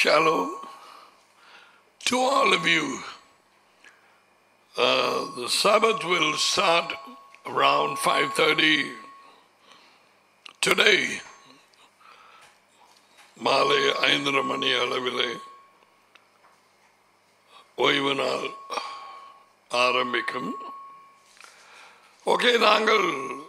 Shalom to all of you. Uh, the Sabbath will start around 5.30 today. மாலை ஐந்தரை மணி அளவிலே ஓய்வு நாள் ஆரம்பிக்கும் ஓகே நாங்கள்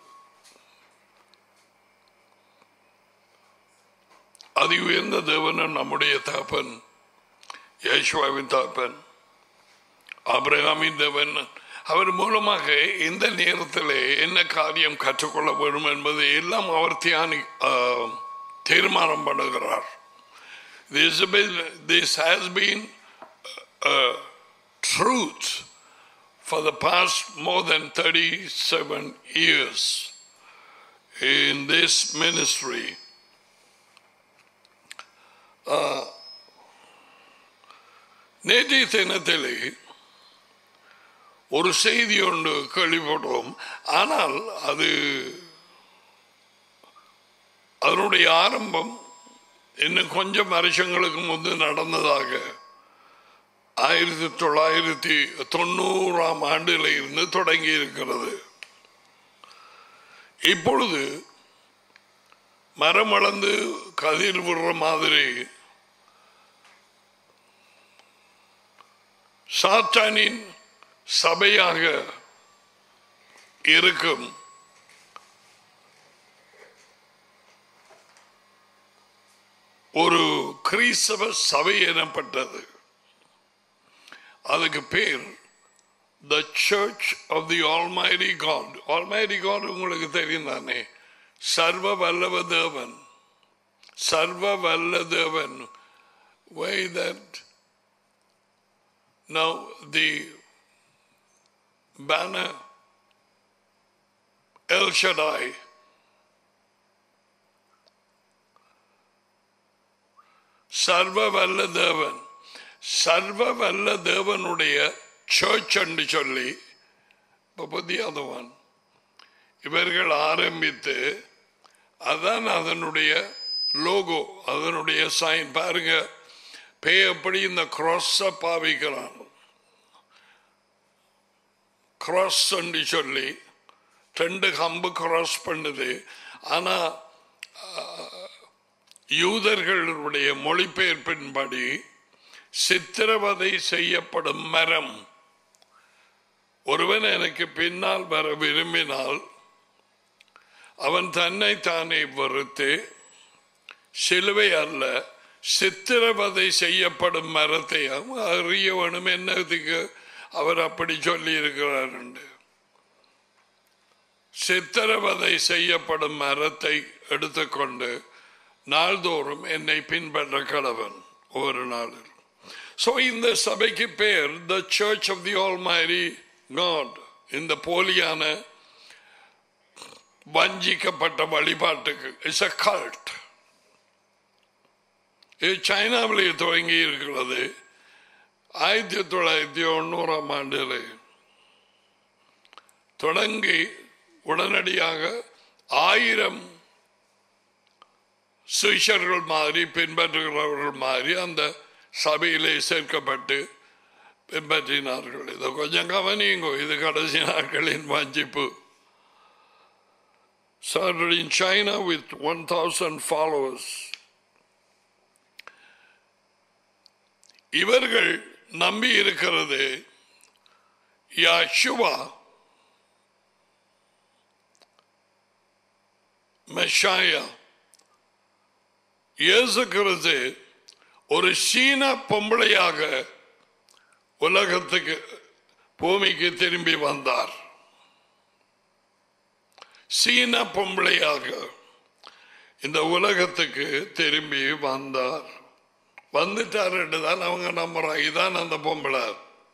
அதி உயர்ந்த தேவனும் நம்முடைய தாப்பன் யேசுவாவின் தாப்பன் அபிரகாமின் தேவன் அவர் மூலமாக இந்த நேரத்தில் என்ன காரியம் கற்றுக்கொள்ள வேண்டும் என்பதை எல்லாம் அவர் தியானி தீர்மானம் பண்ணுகிறார் This, this has been a truth for the past more than 37 years in this ministry. நேற்றைய தினத்திலே ஒரு செய்தி ஒன்று கேள்விப்பட்டோம் ஆனால் அது அதனுடைய ஆரம்பம் இன்னும் கொஞ்சம் வருஷங்களுக்கு முன்பு நடந்ததாக ஆயிரத்தி தொள்ளாயிரத்தி தொண்ணூறாம் ஆண்டில் இருந்து தொடங்கி இருக்கிறது இப்பொழுது மரம் வளர்ந்து கதிர் விடுற மாதிரி சாத்தானின் சபையாக இருக்கும் ஒரு கிறிஸ்தவ சபை எனப்பட்டது அதுக்கு பேர் the church of the almighty God almighty God உங்களுக்கு தெரியும் தானே சர்வ வல்லவ தேவன் சர்வ வல்ல தேவன் why that Now, the banner El Shaddai சர்வ வல்ல தேவன் சர்வ வல்ல தேவனுடைய சர்ச் என்று சொல்லி இப்போ புதியாதவன் இவர்கள் ஆரம்பித்து அதான் அதனுடைய லோகோ அதனுடைய சைன் பாருங்க பே எப்படி இந்த கிராஸ பாவிக்கிறான் கிராஸ் சொல்லி ரெண்டு கம்பு கிராஸ் பண்ணுது ஆனா யூதர்களுடைய மொழிபெயர்ப்பின்படி சித்திரவதை செய்யப்படும் மரம் ஒருவன் எனக்கு பின்னால் வர விரும்பினால் அவன் தன்னை தானே வெறுத்து சிலுவை அல்ல சித்திரவதை செய்யப்படும் மரத்தை அறிய வேணும் என்னதுக்கு அவர் அப்படி சொல்லி இருக்கிறார் சித்திரவதை செய்யப்படும் மரத்தை எடுத்துக்கொண்டு நாள்தோறும் என்னை பின்பற்ற கடவன் ஒரு நாளில் ஸோ இந்த சபைக்கு பேர் the church of the almighty God இந்த போலியான வஞ்சிக்கப்பட்ட வழிபாட்டுக்கு இட்ஸ் அ கல்ட் இது சைனாவிலே துவங்கி இருக்கிறது ஆயிரத்தி தொள்ளாயிரத்தி தொண்ணூறாம் ஆண்டில் தொடங்கி உடனடியாக ஆயிரம் சிஷர்கள் மாதிரி பின்பற்றுகிறவர்கள் மாதிரி அந்த சபையிலே சேர்க்கப்பட்டு பின்பற்றினார்கள் இதை கொஞ்சம் கவனியுங்கோ இது கடைசி நாட்களின் வஞ்சிப்பு started in China with 1,000 followers. இவர்கள் நம்பி இருக்கிறது யாஷுவா மெஷாயா இயேசு கிறிஸ்து ஒரு சீன பொம்பளையாக உலகத்துக்கு பூமிக்கு திரும்பி வந்தார் சீன பொம்பளையாக இந்த உலகத்துக்கு திரும்பி வந்தார் வந்துட்டார் தான் அவங்க நம்புறாங்க இதான் அந்த பொம்பளை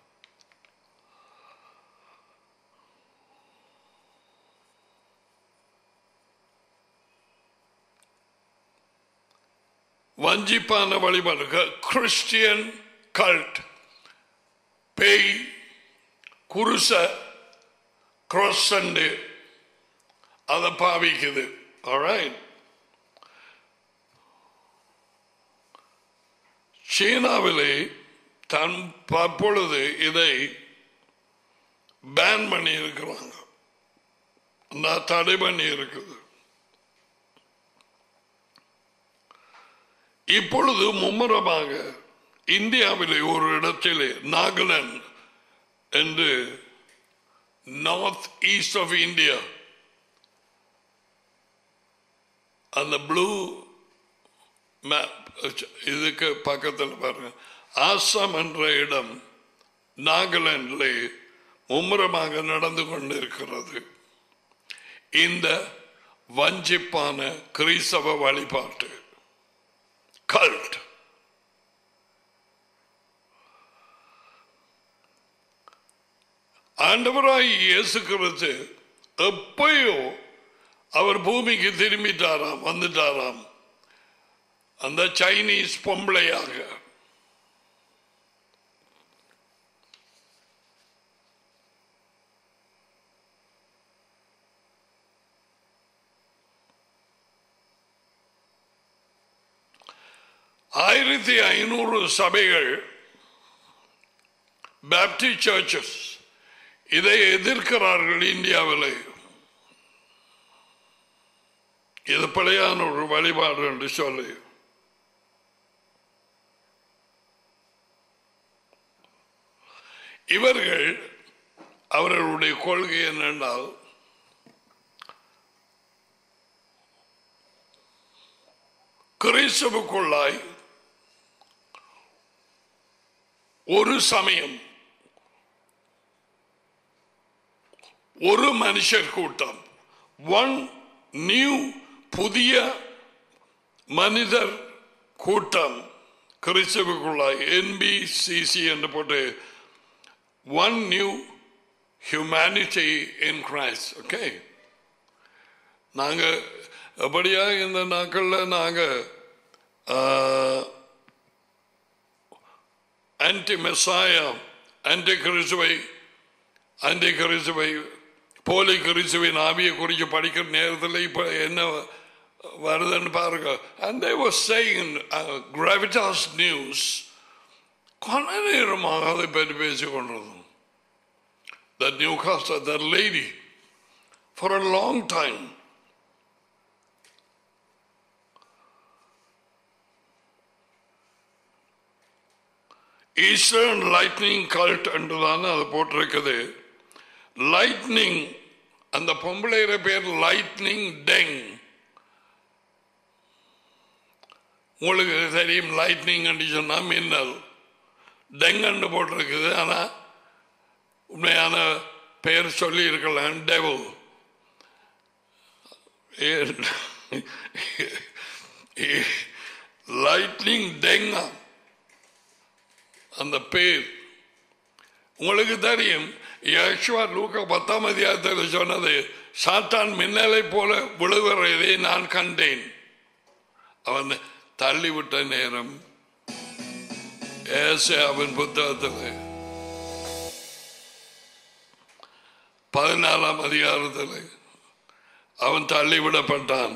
வஞ்சிப்பான வழிபாடு கிறிஸ்டியன் கல்ட் பேய் குருச கிராசண்டு அதை பாவிக்குது alright சீனாவிலே தன் தற்பொழுது இதை பேன் பண்ணி இருக்கிறாங்க நான் தடை பண்ணி இருக்குது இப்பொழுது மும்முரமாக இந்தியாவிலே ஒரு இடத்திலே நாகாலாந்து என்று நார்த் ஈஸ்ட் ஆஃப் இந்தியா அந்த ப்ளூ மேப் இதுக்கு பக்கத்தில் பாருங்க ஆசாம் என்ற இடம் நாகாலாந்திலே மும்முரமாக நடந்து கொண்டிருக்கிறது இந்த வஞ்சிப்பான கிறிஸ்தவ வழிபாட்டு கல்ட் ஆண்டவராய் இயேசு கிறிஸ்து எப்பயோ அவர் பூமிக்கு திரும்பிட்டாராம் வந்துட்டாராம் அந்த சைனீஸ் பொம்பளையாக ஆயிரத்தி ஐநூறு சபைகள் பேப்டிஸ்ட் சர்ச்சஸ் இதை எதிர்க்கிறார்கள் இந்தியாவில் இது பிழையான ஒரு வழிபாடு என்று சொல்லி இவர்கள் அவர்களுடைய கொள்கை என்னென்றால் கிறிஸ்தவுக்குள்ளாய் ஒரு சமயம் ஒரு மனுஷர் கூட்டம் ஒன் நியூ புதிய மனிதர் கூட்டம் கிறிஸ்தவுக்குள்ளாய் என்பிசிசி என்று போட்டு one new humanity in Christ okay நாங்கள் எப்படியா இந்த நாட்களில் நாங்கள் ஆன்டி மெஸ்ஸாயா ஆன்டி கிறிஸ்துவை ஆன்டி கிறிஸ்துவை போலி கிறிஸ்துவின் ஆவியை குறித்து படிக்கிற நேரத்தில் இப்போ என்ன வருதுன்னு பாருங்க and they were saying uh, gravitas news கொஞ்ச நேரமாக அதை பற்றி பேசிக் கொண்டிருந்தோம் that new caster, that lady for a long time eastern lightning cult என்றுதான் அது போட்டிருக்குது லைட்னிங் அந்த பொம்பளையிற பேர் லைட்னிங் டெங் உங்களுக்கு தெரியும் லைட்னிங் சொன்னா மின்னல் டெங்கன்னு போட்டிருக்குது ஆனா உண்மையான பெயர் சொல்லி இருக்கலாம் டெவல் லைட்னிங் டெங்கா அந்த பேர் உங்களுக்கு தெரியும் யக்ஷுவா லூக்கா பத்தாம் அதிகாரத்தில் சொன்னது சாத்தான் மின்னலை போல விழுகிறதை நான் கண்டேன் அவன் தள்ளிவிட்ட நேரம் ஏசாவின் புத்தகத்தில் பதினாலாம் அதிகாரத்தில் அவன் தள்ளிவிடப்பட்டான்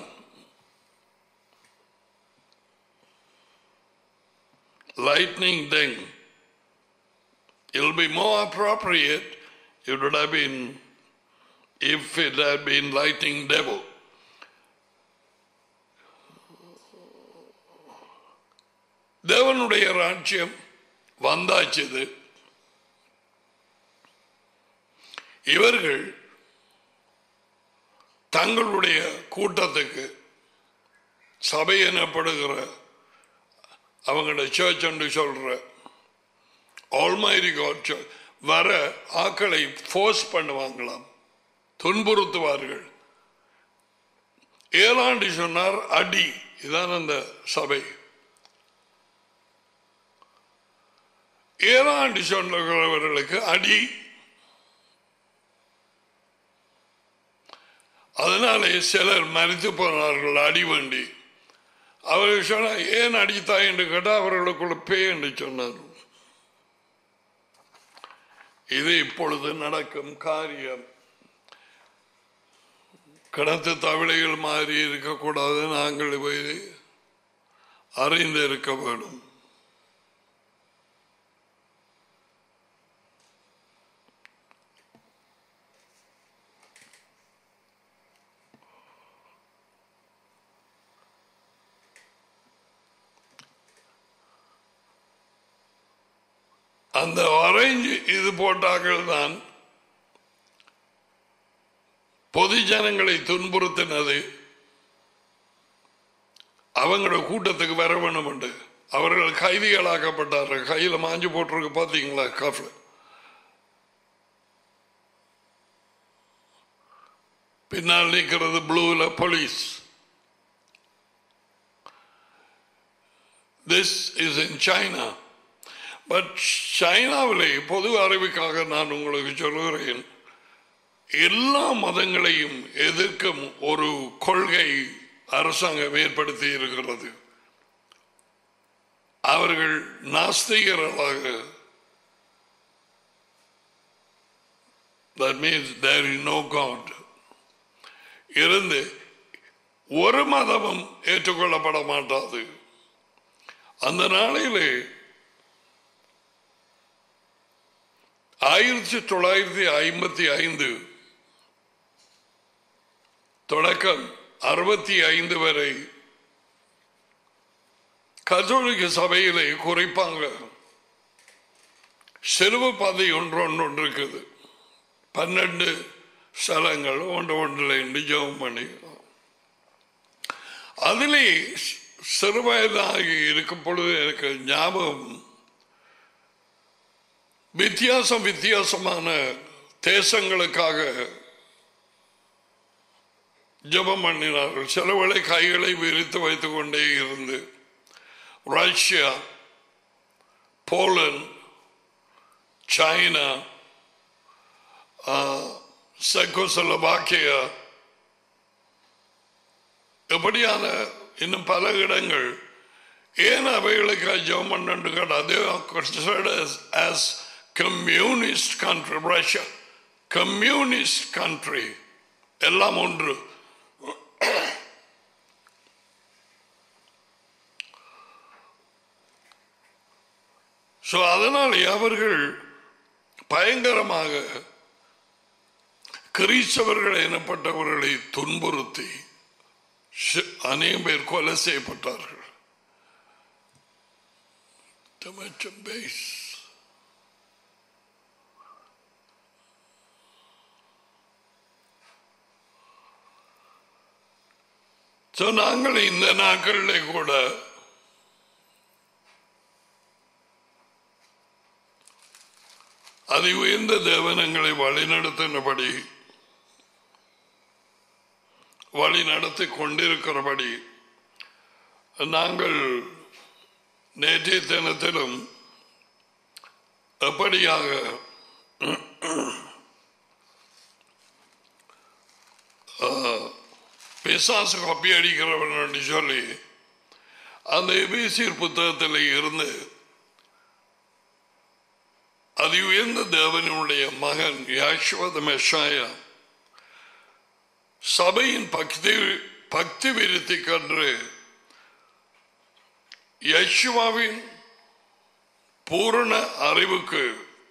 lightning ding. It'll be more appropriate it would have been if it had been lightning devil. தேவனுடைய ராஜ்யம் வந்தாச்சுது இவர்கள் தங்களுடைய கூட்டத்துக்கு சபை எனப்படுகிற அவங்களோட சர்ச் என்று சொல்ற ஆல்மைரி காட் வர ஆக்களை ஃபோர்ஸ் பண்ணுவாங்களாம் துன்புறுத்துவார்கள் ஏழாண்டு சொன்னார் அடி இதான் அந்த சபை ஏழாண்டு சொன்னவர்களுக்கு அடி அதனாலே சிலர் மறித்து போனார்கள் அடி வண்டி அவர்கள் சொன்னார் ஏன் அடித்தாய் என்று கேட்டால் அவர்களுக்குள்ள பேய் என்று சொன்னார் இது இப்பொழுது நடக்கும் காரியம் கிணத்து தவிளைகள் மாறி இருக்கக்கூடாது நாங்கள் போய் அறிந்து இருக்க வேண்டும் அந்த ஆரஞ்சு இது போட்டார்கள் தான் பொது ஜனங்களை துன்புறுத்தினது அவங்களோட கூட்டத்துக்கு வர வேணும் என்று அவர்கள் கைதிகளாக்கப்பட்டார்கள் கையில் மாஞ்சு போட்டிருக்கு பார்த்தீங்களா காஃபில் பின்னால் நிற்கிறது ப்ளூவில் police this is in China but சைனாவிலே பொது அறிவுக்காக நான் உங்களுக்கு சொல்கிறேன் எல்லா மதங்களையும் எதிர்க்கும் ஒரு கொள்கை அரசாங்கம் ஏற்படுத்தி இருக்கிறது அவர்கள் நாஸ்திகர்களாக that means there is no God இருந்து ஒரு மதமும் ஏற்றுக்கொள்ளப்பட மாட்டாது அந்த நாளிலே ஆயிரத்தி தொள்ளாயிரத்தி ஐம்பத்தி ஐந்து தொடக்கம் அறுபத்தி ஐந்து வரை கத்தோலிக்க சபையிலே குறிப்பாங்க செலவு பாதை ஒன்று ஒன்று ஒன்று இருக்குது பன்னெண்டு ஸ்தலங்கள் ஒன்று ஒன்றில் என்று ஜெபம் பண்ணி அதிலே சிறு வயதாகி இருக்கும் பொழுது எனக்கு ஞாபகம் வித்தியாசம் வித்தியாசமான தேசங்களுக்காக ஜெபம் பண்ணினார்கள் சிலவளை கைகளை விரித்து வைத்துக் கொண்டே இருந்து ரஷ்யா போலந்து சைனா செக்கோசலபாக்கியா எப்படியான இன்னும் பல இடங்கள் ஏன் அவைகளுக்கு ஜெபம் பண்ணு கேட்டால் as communist country Russia communist country எல்லாம் ஒன்று ஸோ அதனால் அவர்கள் பயங்கரமாக கிறிஸ்தவர்கள் எனப்பட்டவர்களை துன்புறுத்தி அநேகம் பேர் கொலை செய்யப்பட்டார்கள் பேஸ் ஸோ நாங்கள் இந்த நாட்களில் கூட அதை உயர்ந்த தேவனங்களை வழிநடத்தினபடி வழி நடத்தி கொண்டிருக்கிறபடி நாங்கள் நேற்றைய தினத்திலும் எப்படியாக பிசாசு கப்பி அடிக்கிறவன் என்று சொல்லி அந்த எபிசியர் புத்தகத்தில் இருந்து அது உயர்ந்த தேவனுடைய மகன் யாஷ்வத மெஷாயா சபையின் பக்தி பக்தி விருத்தி கன்று யசுவாவின் பூரண அறிவுக்கு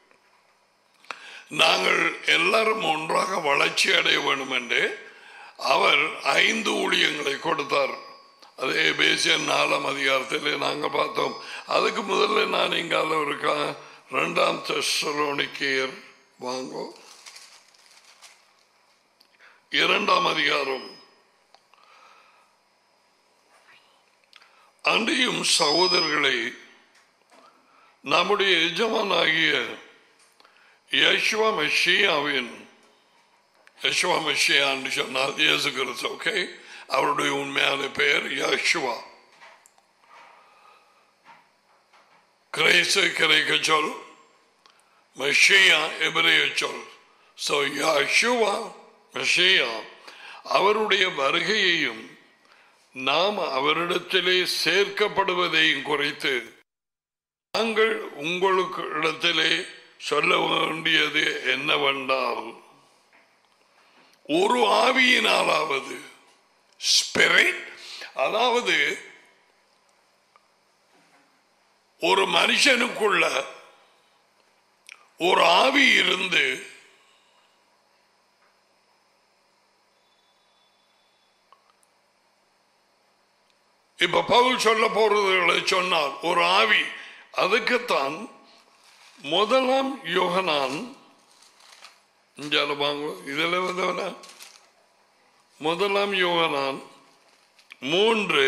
நாங்கள் எல்லாரும் ஒன்றாக வளர்ச்சி அடைய வேண்டும் என்று அவர் ஐந்து ஊழியங்களை கொடுத்தார் அதே பேசிய நாலாம் அதிகாரத்தில் நாங்கள் பார்த்தோம் அதுக்கு முதல்ல நான் இங்கே ஒரு ரெண்டாம் தெசலோனிக்கேயர் வாங்கோ இரண்டாம் அதிகாரம் அன்றியும் சகோதரர்களை நம்முடைய எஜமானாகிய யஷ்வா மெஷியாவின் யஷ்வா மெஷியான்னு சொன்னால் இயேசு கிறிஸ்து ஓகே அவருடைய உண்மையான பெயர் யஷ்வா கிரேசு கிரைக்க சொல் மெஷியா எபிரேய சொல் ஸோ யஷ்வா மெஷியா அவருடைய வருகையையும் நாம் அவரிடத்திலே சேர்க்கப்படுவதையும் குறைத்து நாங்கள் உங்களுக்கு இடத்திலே சொல்ல வேண்டியது என்னவென்றால் ஒரு ஆவியினாலாவது ஸ்பிரிட் அதாவது ஒரு மனுஷனுக்குள்ள ஒரு ஆவி இருந்து இப்ப பவுல் சொல்ல போறதுகளை சொன்னால் ஒரு ஆவி அதுக்குத்தான் முதலாம் யோகனான் இஞ்சால வாங்க இதில் வந்தவனா முதலாம் யோகனான் மூன்று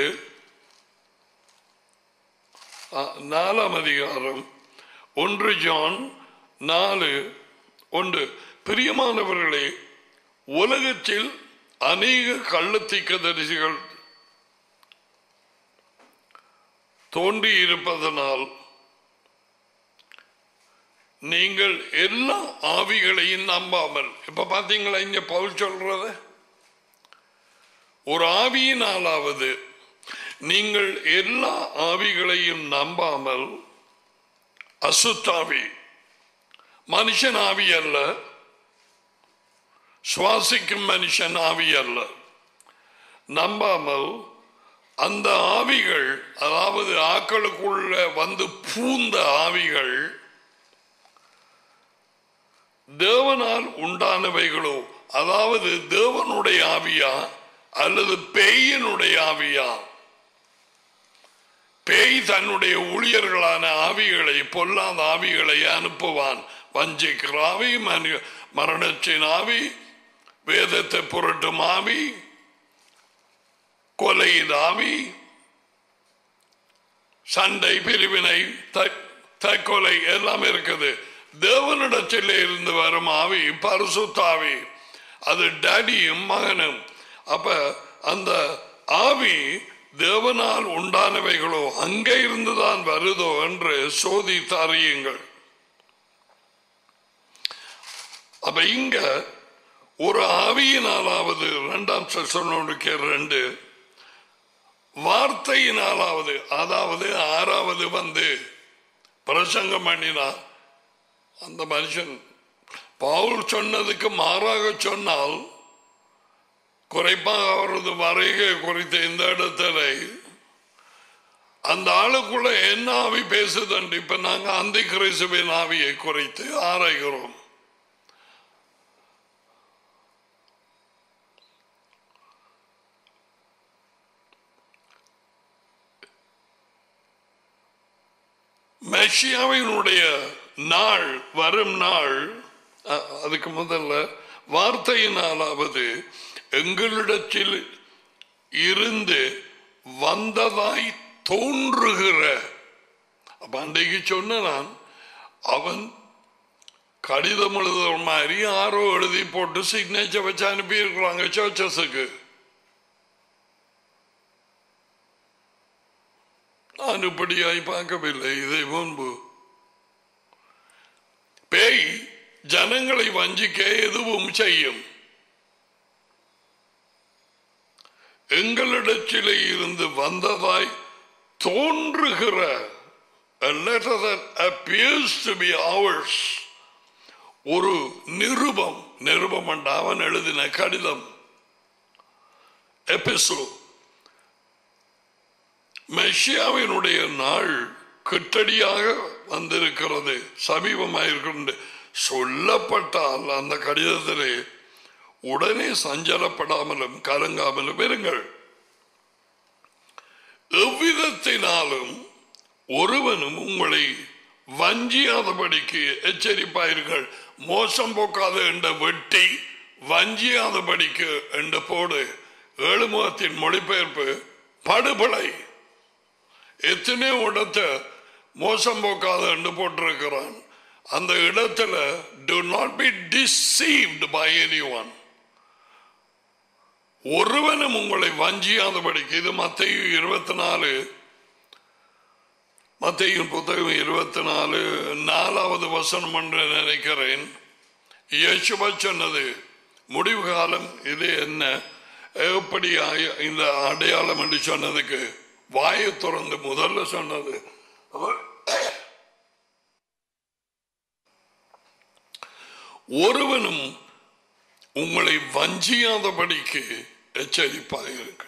ஆ, நாலாம் அதிகாரம் ஒன்று ஜான் நாலு ஒன்று பிரியமானவர்களே உலகத்தில் அநேக கள்ளத்தீக்கதரிசிகள் தோன்றி இருப்பதனால் நீங்கள் எல்லா ஆவிகளையும் நம்பாமல் இப்ப பாத்தீங்களா இங்க பவுல் சொல்றத ஒரு ஆவியினாலாவது நீங்கள் எல்லா ஆவிகளையும் நம்பாமல் அசுத்தாவி மனுஷன் ஆவி அல்ல சுவாசிக்கும் மனுஷன் ஆவி அல்ல நம்பாமல் அந்த ஆவிகள் அதாவது ஆக்களுக்குள்ள வந்து பூந்த ஆவிகள் தேவனால் உண்டானவைகளோ அதாவது தேவனுடைய ஆவியா அல்லது பேயினுடைய ஆவியா பேய் தன்னுடைய ஊழியர்களான ஆவிகளை பொல்லாத ஆவிகளை அனுப்புவான் வஞ்சிக்கிற ஆவி மனு- மரணத்தின் ஆவி வேதத்தை புரட்டும் ஆவி கொலையின் ஆவி சண்டை பிரிவினை த- தற்கொலை எல்லாம் இருக்குது தேவனிடத்தில் இருந்து வரும் ஆவி பரிசுத்தாவி அது டேடியும் மகனும் அப்ப அந்த ஆவி தேவனால் உண்டானவைகளோ அங்கே இருந்துதான் வருதோ என்று சோதித்து அறியுங்கள் அப்ப இங்க ஒரு ஆவியினாலாவது இரண்டாம் சொன்னோடுக்கு ரெண்டு வார்த்தையினாலாவது அதாவது ஆறாவது வந்து பிரசங்கம் பண்ணினா அந்த மனுஷன் பவுல் சொன்னதுக்கு மாறாக சொன்னால் குறைப்பாக அவரது வருகை குறித்த இந்த இடத்துல அந்த ஆளுக்குள்ள என்ன ஆவி பேசுதுண்டு இப்ப நாங்க அந்த கிறிஸ்துவின் ஆவியை குறைத்து ஆராய்கிறோம் மெஷியாவினுடைய நாள் வரும் நாள் அ- அதுக்கு முதல்ல வார்த்தையினாலாவது எங்களிடத்தில் இருந்து வந்ததாய் தோன்றுகிற அப்ப அன்றைக்கு சொன்ன நான் அவன் கடிதம் எழுதுற மாதிரி யாரோ எழுதி போட்டு சிக்னேச்சர் வச்சு அனுப்பி இருக்கிறாங்க சர்ச்சஸுக்கு நான் இப்படியாய் பார்க்கவில்லை இதை முன்பு பேய் ஜனங்களை வஞ்சிக்க எதுவும் செய்யும் எங்களிடத்திலே இருந்து வந்ததாய் தோன்றுகிற a letter that appears to be ours ஒரு நிருபம் நிருபம் என்ற அவன் எழுதின கடிதம் எபிசோட் மெஷியாவினுடைய நாள் கிட்டடியாக வந்திருக்கிறது சமீபமாயிருக்கிறது சொல்லப்பட்டால் அந்த கடிதத்திலே உடனே சஞ்சலப்படாமலும் கலங்காமலும் இருங்கள் எவ்விதத்தினாலும் ஒருவனும் உங்களை வஞ்சியாதபடிக்கு எச்சரிப்பாயிருங்கள் மோசம் போக்காத என்ற வெட்டி வஞ்சியாதபடிக்கு என்ற போடு ஏழுமுகத்தின் மொழிபெயர்ப்பு படுபலை எத்தனையோ இடத்தை மோசம் போக்காத என்று போட்டிருக்கிறான் அந்த இடத்துல do not be deceived by anyone ஒருவனும் உங்களை வஞ்சியாதபடிக்கு இது மத்தையு இருபத்தி நாலு மத்தையின் புத்தகம் இருபத்தி நாலு நாலாவது வசனம் என்று நினைக்கிறேன் இயேசுவா சொன்னது முடிவு காலம் இது என்ன எப்படி ஆய- இந்த அடையாளம் என்று சொன்னதுக்கு வாயை திறந்து முதல்ல சொன்னது ஒருவனும் உங்களை வஞ்சியாதபடிக்கு எச்சரிப்பாயிருங்கள்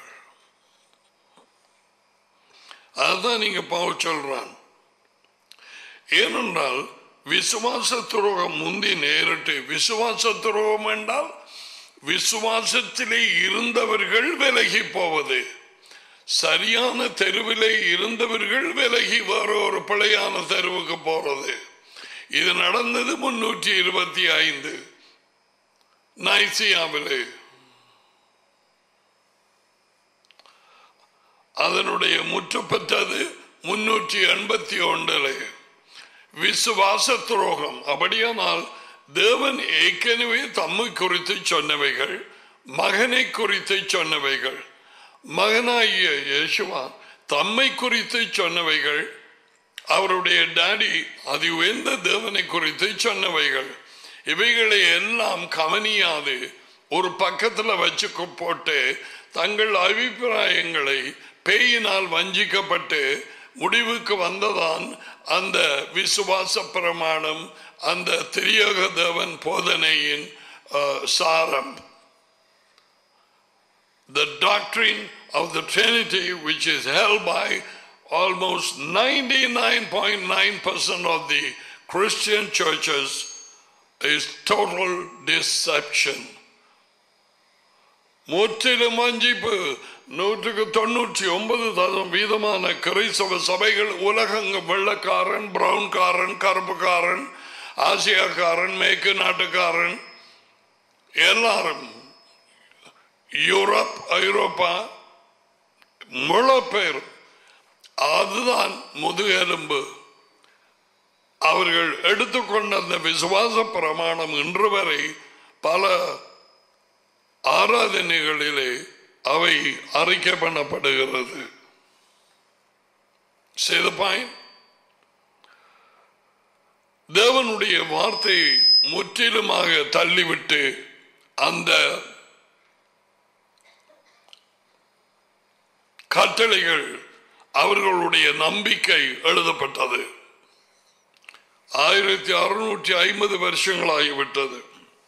அதுதான் நீங்க பாவ சொல்றான் ஏனென்றால் விசுவாச துரோகம் முந்தி நேரிட்டு விசுவாச துரோகம் என்றால் விசுவாசத்திலே இருந்தவர்கள் விலகி போவது சரியான தெருவிலே இருந்தவர்கள் விலகி வேற ஒரு பிழையான தெருவுக்கு போறது இது நடந்தது முன்னூற்றி இருபத்தி ஐந்து நைசியாவிலே அதனுடைய முற்று பெற்றது முன்னூற்றி எண்பத்தி ஒன்றில் விசுவாச துரோகம் அப்படியானால் தேவன் ஏற்கனவே தம்மை குறித்து சொன்னவைகள் மகனை குறித்து சொன்னவைகள் மகனாகிய இயேசுவா தம்மை குறித்து சொன்னவைகள் அவருடைய டாடி அது உயர்ந்த தேவனை குறித்து சொன்னவைகள் இவைகளை எல்லாம் கவனியாது ஒரு பக்கத்துல வச்சு போட்டு தங்கள் அபிப்பிராயங்களை பேயினால் வஞ்சிக்கப்பட்டு முடிவுக்கு வந்ததான் அந்த விசுவாச பிரமாணம் அந்த திரியக தேவன் போதனையின் அஹ், சாரம் the doctrine of the Trinity, which is held by almost 99.9% of the Christian churches, is total deception. முற்றிலும் வஞ்சிப்பு நூற்றுக்கு தொண்ணூற்றி ஒன்பது தசம் வீதமான கிறிஸ்தவ சபைகள் உலகங்க வெள்ளக்காரன் பிரவுன்காரன் கருப்புக்காரன் ஆசியாக்காரன் மேற்கு நாட்டுக்காரன் எல்லாரும் யூரோப் ஐரோப்பா முழு பேர் அதுதான் முதுகெலும்பு அவர்கள் எடுத்துக்கொண்ட அந்த விசுவாச பிரமாணம் இன்று வரை பல ஆராதனைகளிலே அவை அறிக்கை பண்ணப்படுகிறது சேதப்பாய் தேவனுடைய வார்த்தையை முற்றிலுமாக தள்ளிவிட்டு அந்த கட்டளைகள் அவர்களுடைய நம்பிக்கை எழுதப்பட்டது ஆயிரத்தி அறுநூற்றி ஐம்பது வருஷங்களாகிவிட்டது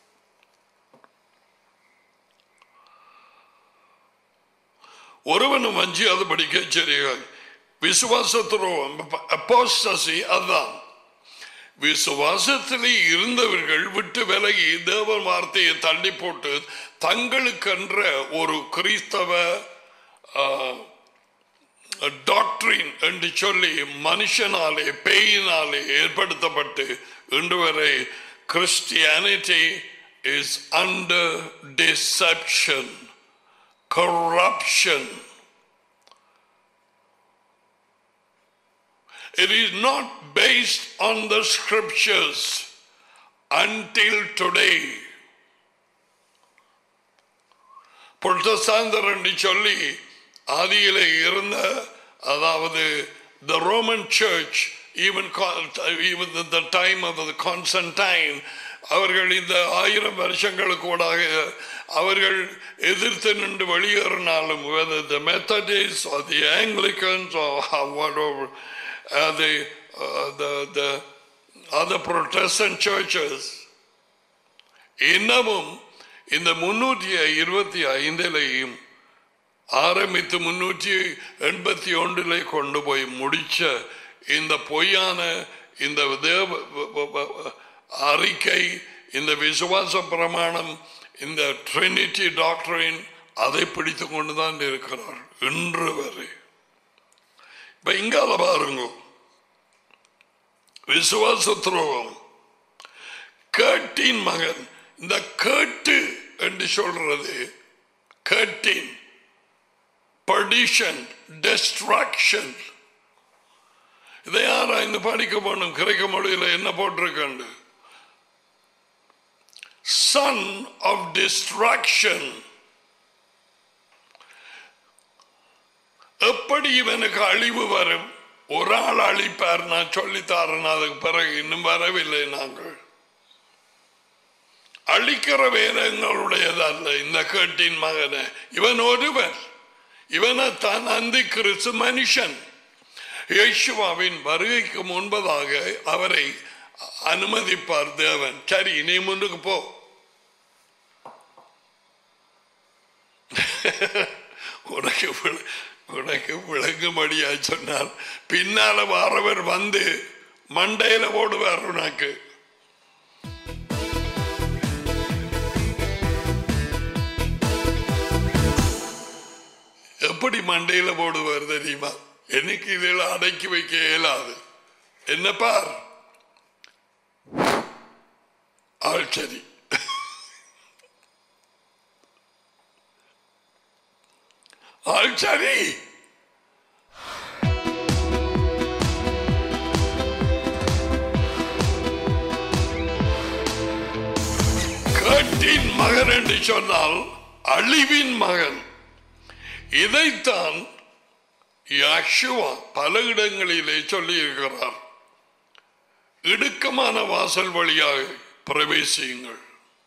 ஒருவனும் வஞ்சியாது படிக்க சரியாக விசுவாசத்துறோம் அப்போஸ்டசி அதுதான் விசுவாசத்திலே இருந்தவர்கள் விட்டு விலகி தேவன் வார்த்தையை தள்ளி போட்டு தங்களுக்கென்ற ஒரு கிறிஸ்தவ டாக்டரின் என்று சொல்லி மனுஷனாலே பேயினாலே ஏற்படுத்தப்பட்டு இன்று வரை Christianity is under deception corruption. It is not based on the scriptures until today. புரட்டஸ்தாந்தர் என்று சொல்லி ஆதியிலே இருந்த அதாவது the Roman church even called, even at the time of the Constantine அவர்கள் இந்த ஆயிரம் வருஷங்களுக்கு கூடாக அவர்கள் எதிர்த்து நின்று வெளியேறினாலும் whether the Methodists or the Anglicans or whatever uh, the, uh, the, the other Protestant churches இன்னமும் இந்த முன்னூற்றி இருபத்தி ஐந்திலையும் ஆரம்பித்து முன்னூற்றி எண்பத்தி ஒன்றிலே கொண்டு போய் முடிச்ச இந்த பொய்யான இந்த தேவ அறிக்கை இந்த விசுவாச பிரமாணம் இந்த ட்ரினிட்டி டாக்டரின் அதை பிடித்து கொண்டுதான் இருக்கிறார் இன்று வரை இப்ப இங்கால பாருங்க விசுவாச துரோகம் கேட்டின் மகன் இந்த கேட்டு என்று சொல்றது கேட்டின் பர்டிஷன் டெஸ்ட்ராக்ஷன் இதை ஆராய்ந்து படிக்க போகணும் கிடைக்க முடியல என்ன போட்டிருக்காண்டு சன் ஆஃப் டிஸ்ட்ராக்ஷன் எப்படி இவனுக்கு அழிவு வரும் ஒரு ஆள் அழிப்பார் நான் சொல்லித்தாரன் அதுக்கு பிறகு இன்னும் வரவில்லை நாங்கள் அழிக்கிற வேதங்களுடையதல்ல இந்த கேட்டின் மகனை இவன் ஒருவர் இவனைத்தான் அந்தி கிறிஸ்து மனுஷன் யேசுவாவின் வருகைக்கு முன்பதாக அவரை அனுமதிப்பார் தேவன் சரி நீ முன்னுக்கு போ உனக்கு விள- உனக்கு விளங்கும்படியா சொன்னால் பின்னால வாரவர் வந்து மண்டையில ஓடுவார் உனக்கு எப்படி மண்டையில போடுவார் தெரியுமா எனக்கு இதில் அடக்கி வைக்க இயலாது என்ன பார் ஆள் சரி ஆள் சரி கேட்டின் மகன் என்று சொன்னால் அழிவின் மகன் இதைத்தான் யாஷுவா பல இடங்களிலே சொல்லி இருக்கிறார் இடுக்கமான வாசல் வழியாக பிரவேசியுங்கள்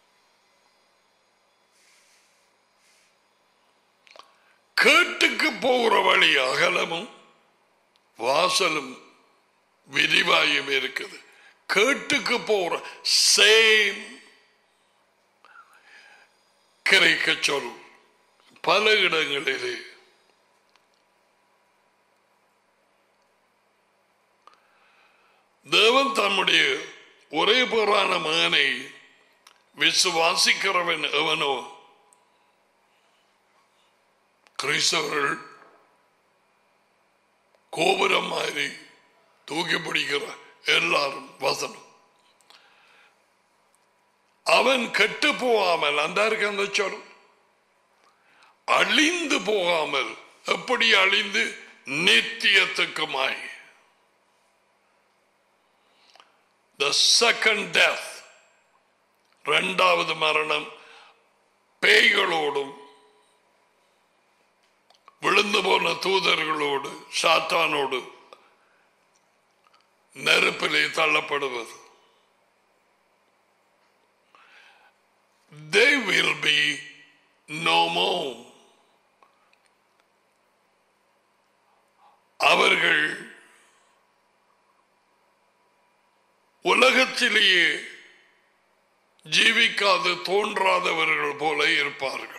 கேட்டுக்கு போகிற வழி அகலமும் வாசலும் விரிவாயும் இருக்குது கேட்டுக்கு போகிற சேம் கிரைக்க சொல் பல இடங்களிலே தேவன் தம்முடைய ஒரே பேரான மகனை விசுவாசிக்கிறவன் எவனோ கிறிஸ்தவர்கள் கோபுரம் மாதிரி தூக்கி பிடிக்கிற எல்லாரும் வசனம் அவன் கெட்டு போகாமல் அந்த இருக்கு அந்த சொல் அழிந்து போகாமல் எப்படி அழிந்து நித்தியத்துக்குமாய் த செகண்ட் டெத் இரண்டாவது மரணம் பேய்களோடும் விழுந்து போன தூதர்களோடு சாத்தானோடு நெருப்பிலே தள்ளப்படுவது they will be no more அவர்கள் உலகத்திலேயே ஜீவிக்காது தோன்றாதவர்கள் போல இருப்பார்கள்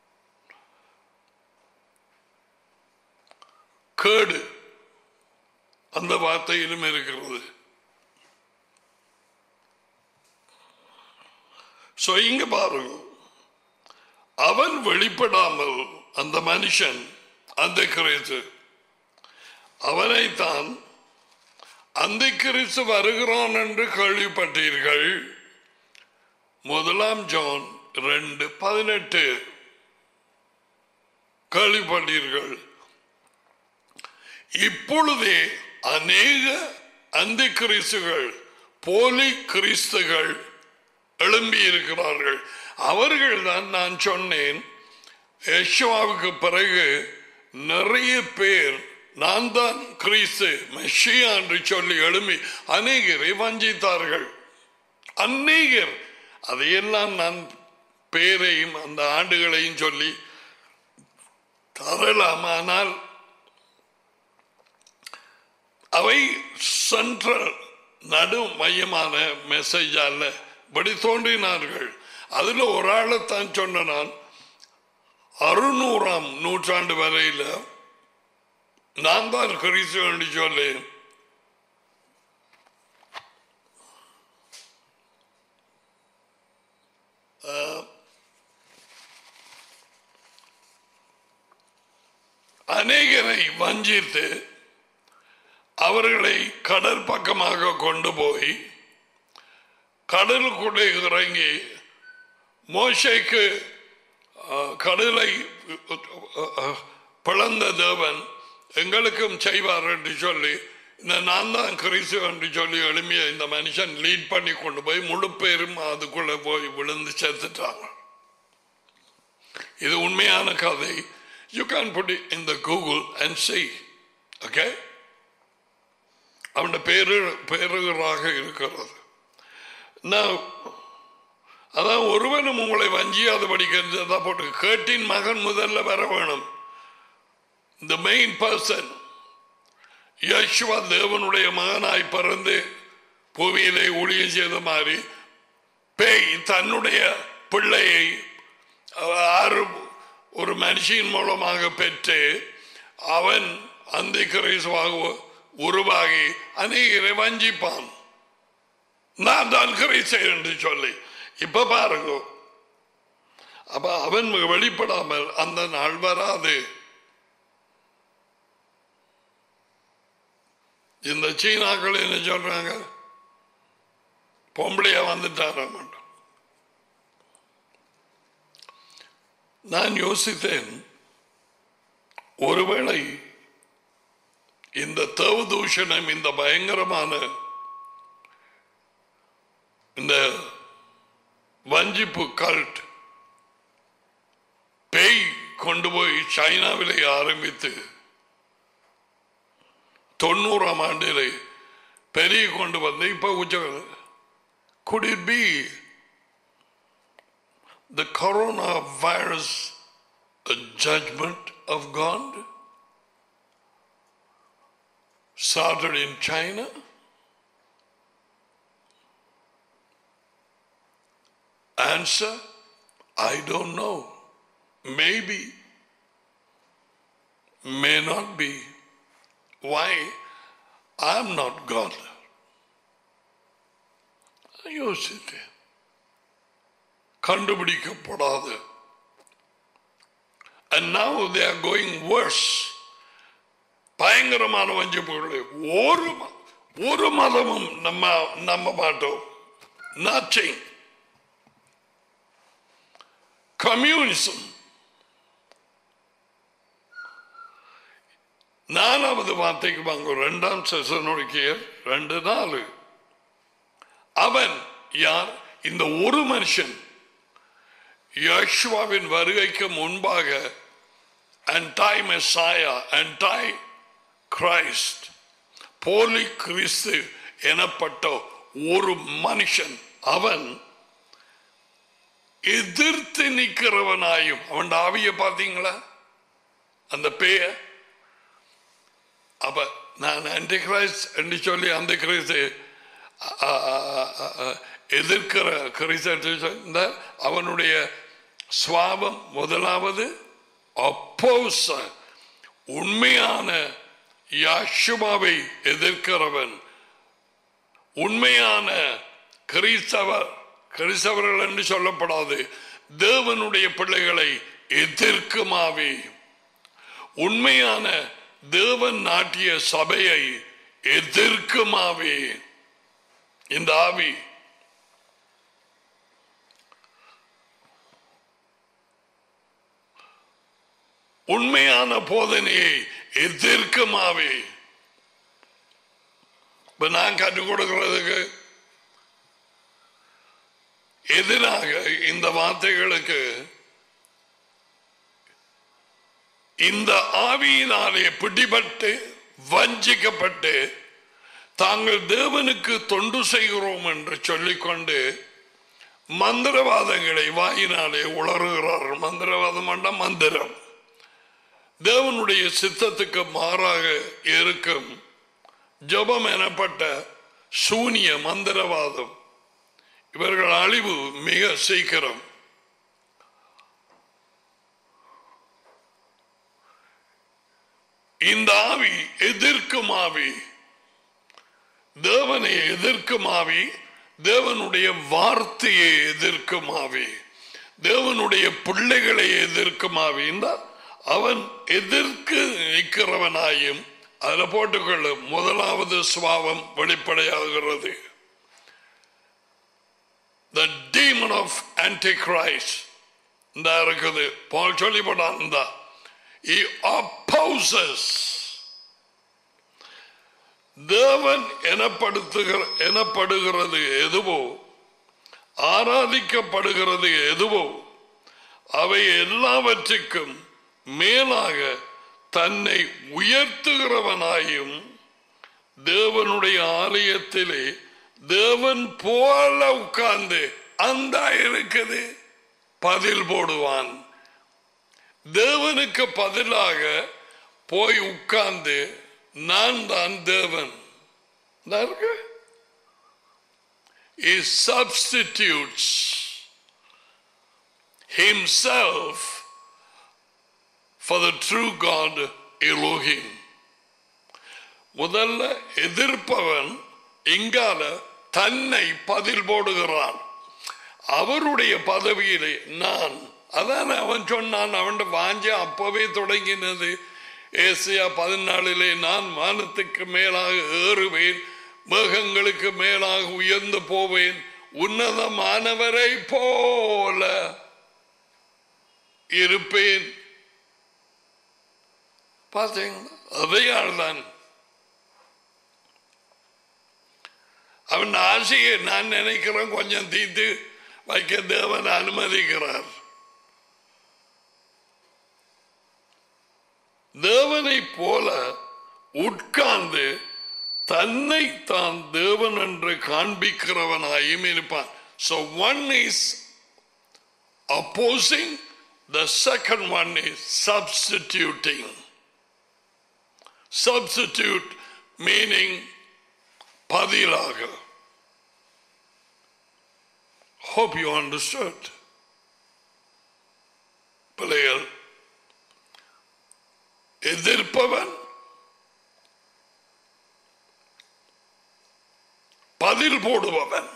கேடு அந்த வார்த்தையிலும் இருக்கிறது So, இங்க பாருங்க அவன் வெளிப்படாமல் அந்த மனுஷன் அந்த கிறிஸ்து அவனைத்தான் அந்த கிறிஸ்து வருகிறான் என்று கேள்விப்பட்டீர்கள் முதலாம் ஜான் ரெண்டு பதினெட்டு கேள்விப்பட்டீர்கள் இப்பொழுதே அநேக அந்த கிறிஸ்துகள் போலி கிறிஸ்துகள் எழும்பி இருக்கிறார்கள் அவர்கள் தான் நான் சொன்னேன் யெஷுவாவுக்கு பிறகு நிறைய பேர் நான் தான் கிறிஸ்து மெஷியா என்று சொல்லி எழும்பி அநேகரை வஞ்சித்தார்கள் அநேகர் அதையெல்லாம் நான் பேரையும் அந்த ஆண்டுகளையும் சொல்லி தரலாம் ஆனால் அவை சென்ட்ரல் நடு மையமான மெசேஜ் அல்ல இப்படி தோன்றினார்கள் அதுல ஒரு ஆளைத்தான் சொன்ன நான் அறுநூறாம் நூற்றாண்டு வரையில நான் தான் கிறிஸ்து என்று சொல்லி அநேகரை வஞ்சித்து அவர்களை கடல் பக்கமாக கொண்டு போய் கடலுக்குள்ளே இறங்கி மோசைக்கு அஹ், கடலை அஹ், பிளந்த தேவன் எங்களுக்கும் செய்வார் என்று சொல்லி இந்த நான் தான் கிறிஸ்து என்று சொல்லி எளிமையை இந்த மனுஷன் லீட் பண்ணி கொண்டு போய் முழு பேரும் அதுக்குள்ள போய் விழுந்து செத்துட்டாங்க இது உண்மையான கதை you can put in the Google and செய் ஓகே அவனுடைய பேரு பேருகராக இருக்கிறது நான் அதான் ஒருவனும் உங்களை வஞ்சியாதபடி கருந்ததா போட்டு கேட்டின் மகன் முதல்ல வர வேணும் இந்த மெயின் பர்சன் யஷ்வா தேவனுடைய மகனாய் பிறந்து பூமியிலே ஊழியம் செய்த மாதிரி பேய் தன்னுடைய பிள்ளையை ஆறு ஒரு மனுஷின் மூலமாக பெற்று அவன் அந்த கிரைசுவாக உருவாகி அநேகரை வஞ்சிப்பான் நான் தான் கிரைசை என்று சொல்லி இப்ப பாருங்க அப்ப அவன் வெளிப்படாமல் அந்த நாள் வராது இந்த சீனாக்கள் என்ன சொல்றாங்க பொம்பளையா வந்துட்டார மாட்டோம் நான் யோசித்தேன் ஒருவேளை இந்த தேவதூஷணம் இந்த பயங்கரமான இந்த வஞ்சிப்பு கல்ட் பேய் கொண்டு போய் சைனாவிலே ஆரம்பித்து தொண்ணூறாம் ஆண்டிலே பெரிய கொண்டு வந்து இப்ப உச்ச could it be the coronavirus a judgment of God started in China? Answer I don't know. Maybe, may not be. Why? I'm not God. யோசித்தேன் கண்டுபிடிக்கப்படாத And now they are going worse. பயங்கரமான வஞ்சிப்புகளை ஒரு ம- ஒரு மதமும் நம்ம நம்ப மாட்டோம் நத்திங் கம்யூனிசம் நாலாவது வார்த்தைக்கு வாங்க ரெண்டாம் செசனுடைய ரெண்டு நாலு அவன் யார் இந்த ஒரு மனுஷன் யக்ஷுவாவின் வருகைக்கு முன்பாக anti Messiah, anti Christ, போலி கிறிஸ்து எனப்பட்ட ஒரு மனுஷன் அவன் எதிர்த்து நிற்கிறவனாயும் அவன் ஆவிய பார்த்தீங்களா அந்த பேய அப்ப நான் ஆன்டி கிரைஸ்ட் என்று சொல்லி அந்த கிறிஸ்து அ- அ- அ- அ- எதிர்க்கிற கிறிஸ்த அவனுடைய சுவாபம் முதலாவது அப்போஸ் உண்மையான யாஷுமாவை எதிர்க்கிறவன் உண்மையான கிறிஸ்தவர் கிறிஸ்தவர்கள் என்று சொல்லப்படாது தேவனுடைய பிள்ளைகளை எதிர்க்குமாவே உண்மையான தேவன் நாட்டிய சபையை எதிர்க்குமாவே இந்த ஆவி உண்மையான போதனையை எதிர்க்குமாவே இப்ப நான் கற்றுக் கொடுக்கிறதுக்கு எதிராக இந்த வார்த்தைகளுக்கு இந்த ஆவியினாலே பிடிபட்டு வஞ்சிக்கப்பட்டு தாங்கள் தேவனுக்கு தொண்டு செய்கிறோம் என்று சொல்லிக்கொண்டு மந்திரவாதங்களை வாயினாலே உளறுகிறார்கள் மந்திரவாதம் என்ற மந்திரம் தேவனுடைய சித்தத்துக்கு மாறாக இருக்கும் ஜபம் எனப்பட்ட சூனிய மந்திரவாதம் இவர்கள் அழிவு மிக சீக்கிரம் இந்த ஆவி எதிர்க்கும் ஆவி தேவனை எதிர்க்கும் ஆவி தேவனுடைய வார்த்தையை எதிர்க்கும் ஆவி தேவனுடைய பிள்ளைகளை எதிர்க்கும் ஆவி இந்த அவன் எதிர்க்கு நிற்கிறவனாயும் அதில் போட்டுக்கொள்ள முதலாவது சுவாவம் வெளிப்படையாகிறது the demon of antichrist இந்த இருக்குது பால் சொல்லி போட்டான் இந்த he opposes தேவன் எனப்படுத்துகிற எனப்படுகிறது எதுவோ ஆராதிக்கப்படுகிறது எதுவோ அவை எல்லாவற்றுக்கும் மேலாக தன்னை உயர்த்துகிறவனாயும் தேவனுடைய ஆலயத்திலே தேவன் போல உட்கார்ந்து அந்த இருக்குது பதில் போடுவான் தேவனுக்கு பதிலாக போய் உட்கார்ந்து நான் தான் தேவன் இதா இருக்கு He substitutes himself for the true God Elohim. முதல்ல எதிர்ப்பவன் இங்கால தன்னை பதில் போடுகிறான் அவருடைய பதவியிலே நான் அதான் அவன் சொன்னான் அவன் வாஞ்ச அப்பவே தொடங்கினது ஏசியா பதினாலிலே நான் வானத்துக்கு மேலாக ஏறுவேன் மேகங்களுக்கு மேலாக உயர்ந்து போவேன் உன்னதமானவரை போல இருப்பேன் பார்த்தீங்களா அதையால் தான் அவன் ஆசையை நான் நினைக்கிறேன் கொஞ்சம் தீர்த்து வைக்க தேவன் அனுமதிக்கிறார் தேவனை போல உட்கார்ந்து தன்னை தான் தேவன் என்று காண்பிக்கிறவனாயும் இருப்பான் So one is opposing, the second one is substituting. Substitute meaning பதிலாக Hope you understood. பிள்ளைகள் எதிர்ப்பவன் பதில் போடுபவன்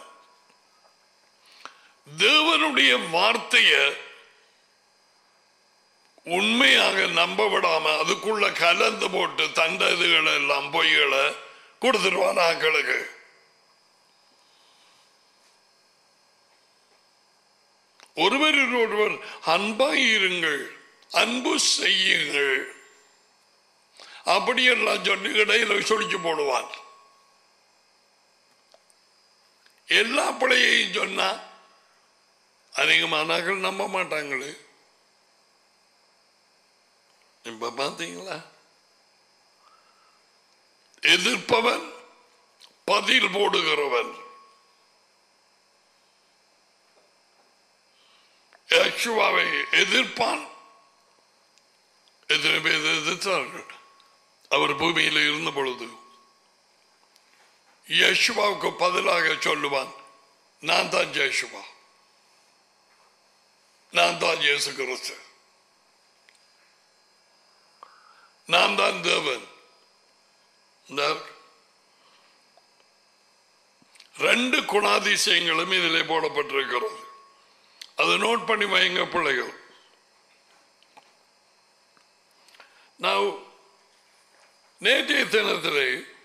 தேவனுடைய வார்த்தைய உண்மையாக நம்ப விடாம அதுக்குள்ள கலந்து போட்டு தண்டதுகளை எல்லாம் பொய்களை கொடுத்துருவான் ஆக்களுக்கு ஒருவரில் ஒருவர் அன்பாய் இருங்கள் அன்பு செய்யுங்கள் அப்படியெல்லாம் சொல்லி இடையில சொல்லிச்சு போடுவான் எல்லா பிள்ளையையும் சொன்னா அதிகமானாக்கள் நம்ப மாட்டாங்களே இப்ப பாத்தீங்களா எதிர்ப்பவன் பதில் போடுகிறவன் யேசுவாவை எதிர்ப்பான் எத்தனை பேர் எதிர்த்தார்கள் அவர் பூமியில் இருந்த பொழுது யேசுவாவுக்கு பதிலாக சொல்லுவான் நான் தான் ஜேசுவா நான் தான் இயேசு கிறிஸ்து நான் தான் தேவன் இந்த ரெண்டு குணாதிசயங்களும் இதிலே போடப்பட்டிருக்கிறது அதை நோட் பண்ணி வைங்க பிள்ளைகள் நான் நேற்றைய தினத்திலே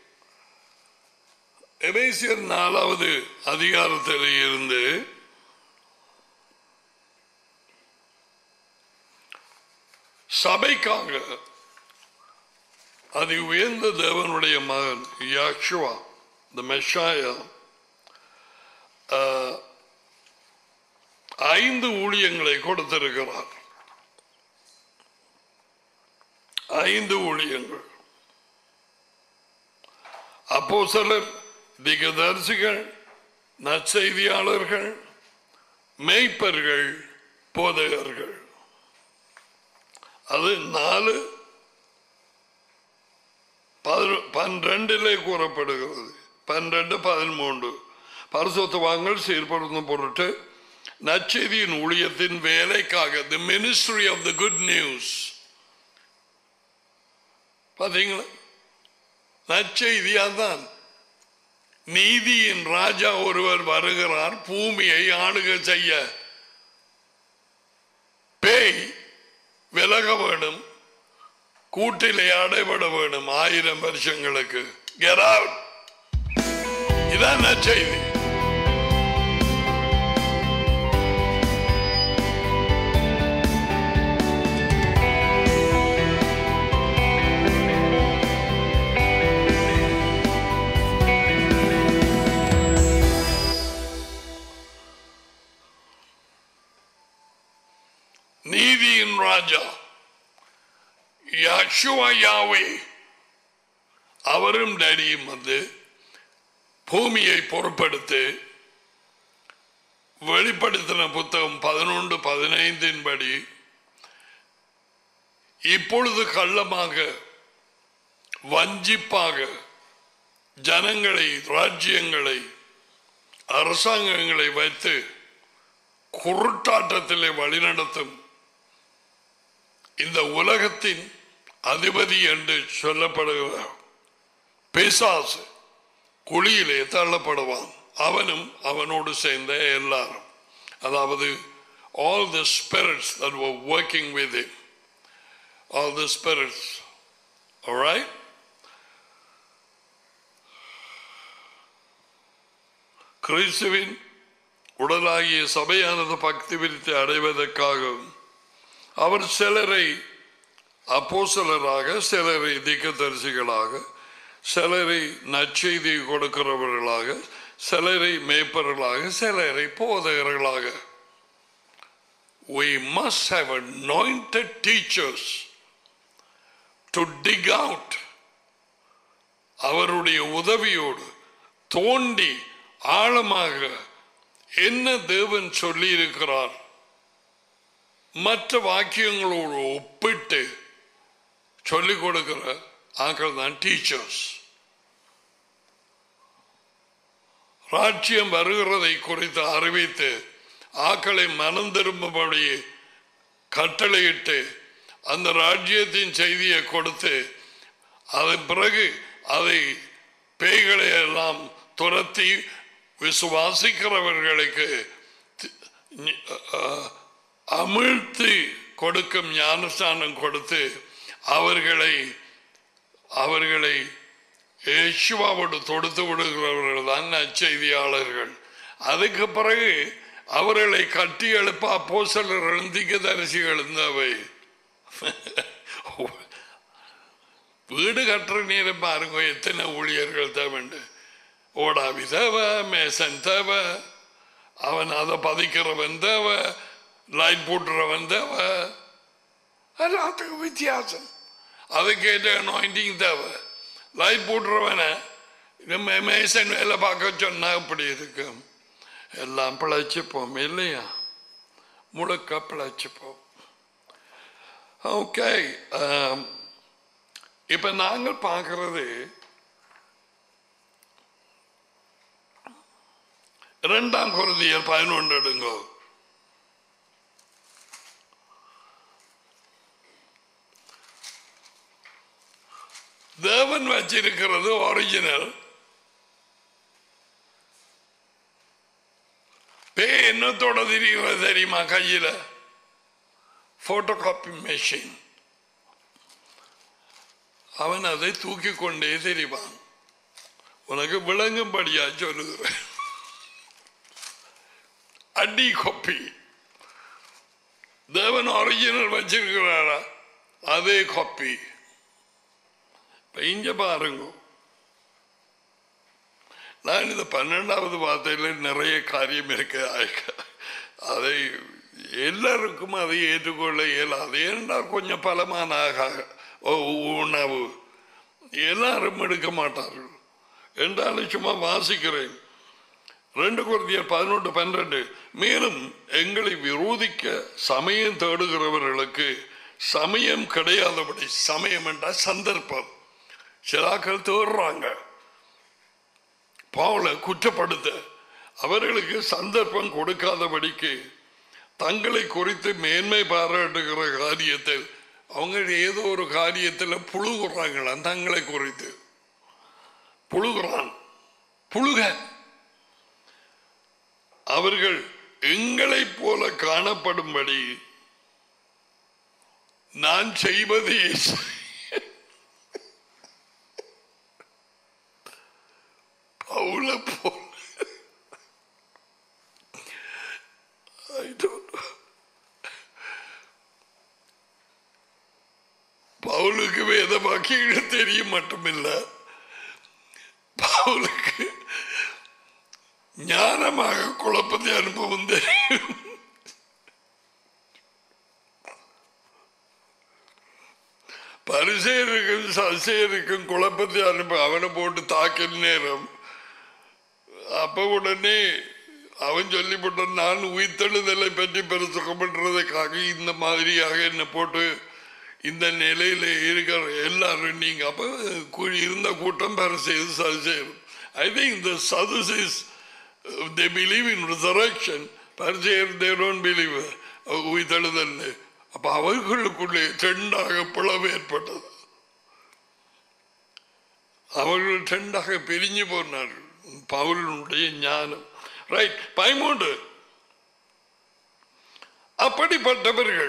எபேசியர் நாலாவது அதிகாரத்தில் இருந்து சபைக்காக அதி உயர்ந்த தேவனுடைய மகன் யாக்ஷுவா த மெஷாயா ஐந்து ஊழியங்களை கொடுத்திருக்கிறார் ஐந்து ஊழியங்கள் அப்போ சிலர் திகதரிசிகள் நற்செய்தியாளர்கள் மெய்ப்பர்கள் போதகர்கள் அது நாலு பன்னிரண்டிலே கூறப்படுகிறது பன்னிரண்டு பதிமூன்று பரிசுத்தவாங்கள் சீர்படுத்தும் பொருட்டு நச்செய்தியின் ஊழியத்தின் வேலைக்காக the ministry of the good news பாத்தீங்களா நச்செய்தியா தான் நீதியின் ராஜா ஒருவர் வருகிறார் பூமியை ஆளுக செய்ய பேய் விலக வேணும் கூட்டிலே அடைபட வேணும் ஆயிரம் வருஷங்களுக்கு Get out. இதான் நற்செய்தி நீதியின் ராஜா யக்ஷுவா யாவே அவரும் டேடியும் வந்து பூமியை பொறுப்படுத்து வெளிப்படுத்தின புத்தகம் பதினொன்று பதினைந்தின் படி இப்பொழுது கள்ளமாக வஞ்சிப்பாக ஜனங்களை ராஜ்யங்களை அரசாங்கங்களை வைத்து குருட்டாட்டத்திலே வழிநடத்தும் இந்த உலகத்தின் அதிபதி என்று சொல்லப்படுகிறார் பிசாசு குழியிலே தள்ளப்படுவான் அவனும் அவனோடு சேர்ந்த எல்லாரும் அதாவது all the spirits that were working with him all the spirits all right கிறிஸ்துவின் உடலாகிய சபையானது பக்தி விருத்தி அடைவதற்காகவும் அவர் சிலரை அப்போஸ்தலராக சிலரை திக்கதரிசிகளாக சிலரை நற்செய்தி கொடுக்கிறவர்களாக சிலரை மேய்ப்பவர்களாக சிலரை போதகர்களாக we must have anointed teachers to dig out அவருடைய உதவியோடு தோண்டி ஆழமாக என்ன தேவன் சொல்லி இருக்கிறார் மற்ற வாக்கியங்களோடு ஒப்பிட்டு சொல்லிக் கொடுக்கிற ஆக்கள் தான் டீச்சர்ஸ் ராஜ்யம் வருகிறதை குறித்து அறிவித்து ஆக்களை மனம் திரும்பும்படி கட்டளையிட்டு அந்த ராஜ்யத்தின் செய்தியை கொடுத்து அதன் பிறகு அதை பேய்களை எல்லாம் துரத்தி விசுவாசிக்கிறவர்களுக்கு தி- அஹ், அமிழ்த்தி கொடுக்கும் ஞானஸ்தானம் கொடுத்து அவர்களை அவர்களை இயேசுவாவோடு தொடுத்து விடுகிறவர்கள் தான் நற்செய்தியாளர்கள் அதுக்கு பிறகு அவர்களை கட்டி எழுப்ப அப்போ சிலர் திகதரிசிகள் இருந்தவை வீடு கட்டுற நேரம் பாருங்க எத்தனை ஊழியர்கள் தேவைண்டு ஓடாவி தேவை மேசன் தேவை அவன் அதை பதிக்கிறவன் தேவை லைட் போட்டுறவன் தேவை எல்லாத்துக்கும் வித்தியாசம் அதுக்கேற்ற அனாயிண்டிங் தேவை லைட் போட்டுறவனை நம்ம மேசன் வேலை பார்க்க சொன்னா அப்படி இருக்கும் எல்லாம் பிழைச்சுப்போம் இல்லையா முழுக்க பிழைச்சுப்போம் ஓகே இப்ப நாங்கள் பார்க்கிறது இரண்டாம் குருதியர் பதினொன்று எடுங்கோ தேவன் வச்சிருக்கிறது ஒரிஜினல் பே என்னத்தோட தெரியும் தெரியுமா கையில போட்டோ காப்பி மெஷின் அவன் அதை தூக்கி கொண்டே தெரிவான் உனக்கு விளங்கும்படியா சொல்லுகிறேன் அடி காப்பி தேவன் ஒரிஜினல் வச்சிருக்கிறாரா அதே காப்பி இங்க பாருங்க நான் இந்த பன்னெண்டாவது வார்த்தையில நிறைய காரியம் இருக்கு அதை எல்லாருக்கும் அதை ஏற்றுக்கொள்ள இயலாது ஏனென்றால் கொஞ்சம் பலமான ஆகா- உ- உணவு எல்லாரும் எடுக்க மாட்டார்கள் என்றாலும் சும்மா வாசிக்கிறேன் ரெண்டு குருதியர் பதினொன்று பன்னிரண்டு மேலும் எங்களை விரோதிக்க சமயம் தேடுகிறவர்களுக்கு சமயம் கிடையாதபடி சமயம் என்றால் சந்தர்ப்பம் சிலாக்கள் தேடுறாங்க பாவலை குற்றப்படுத்த அவர்களுக்கு சந்தர்ப்பம் கொடுக்காதபடிக்கு தங்களை குறித்து மேன்மை பாராட்டுகிற காரியத்தில் அவங்க ஏதோ ஒரு காரியத்தில் புழுகுறாங்களாம் தங்களை குறித்து புழுகுறான் புழுக அவர்கள் எங்களைப் போல காணப்படும்படி நான் செய்வதே பவுல போல I don't know. பவுலுக்கு வேத வாக்கியங்கள் தெரியும் மட்டுமில்ல பவுலுக்கு ஞானமாக குழப்பத்தை அனுபவம் தெரியும் பரிசேருக்கும் சசேருக்கும் குழப்பத்தை அனுப்ப அவனை போட்டு தாக்கின நேரம் அப்ப உடனே அவன் சொல்லிவிட்டான் நான் உயிர்த்தெழுதலை பற்றி பெருசுக்கப்படுறதுக்காக இந்த மாதிரியாக என்னை போட்டு இந்த நிலையில இருக்கிற எல்லாரும் நீங்க அப்ப கூ- இருந்த கூட்டம் பரிசெய்து சதுசேரும் I think the Sadducees they believe in resurrection பரிசெயர் தே டோன்ட் பிலீவ் உயிர்த்தெழுதல் அப்ப அவர்களுக்குள்ளே ரெண்டாக பிளவு ஏற்பட்டது அவர்கள் ரெண்டாக பிரிஞ்சு போனார்கள் பவுலினுடைய ஞானம் ரைட் பதிமூன்று அப்படிப்பட்டவர்கள்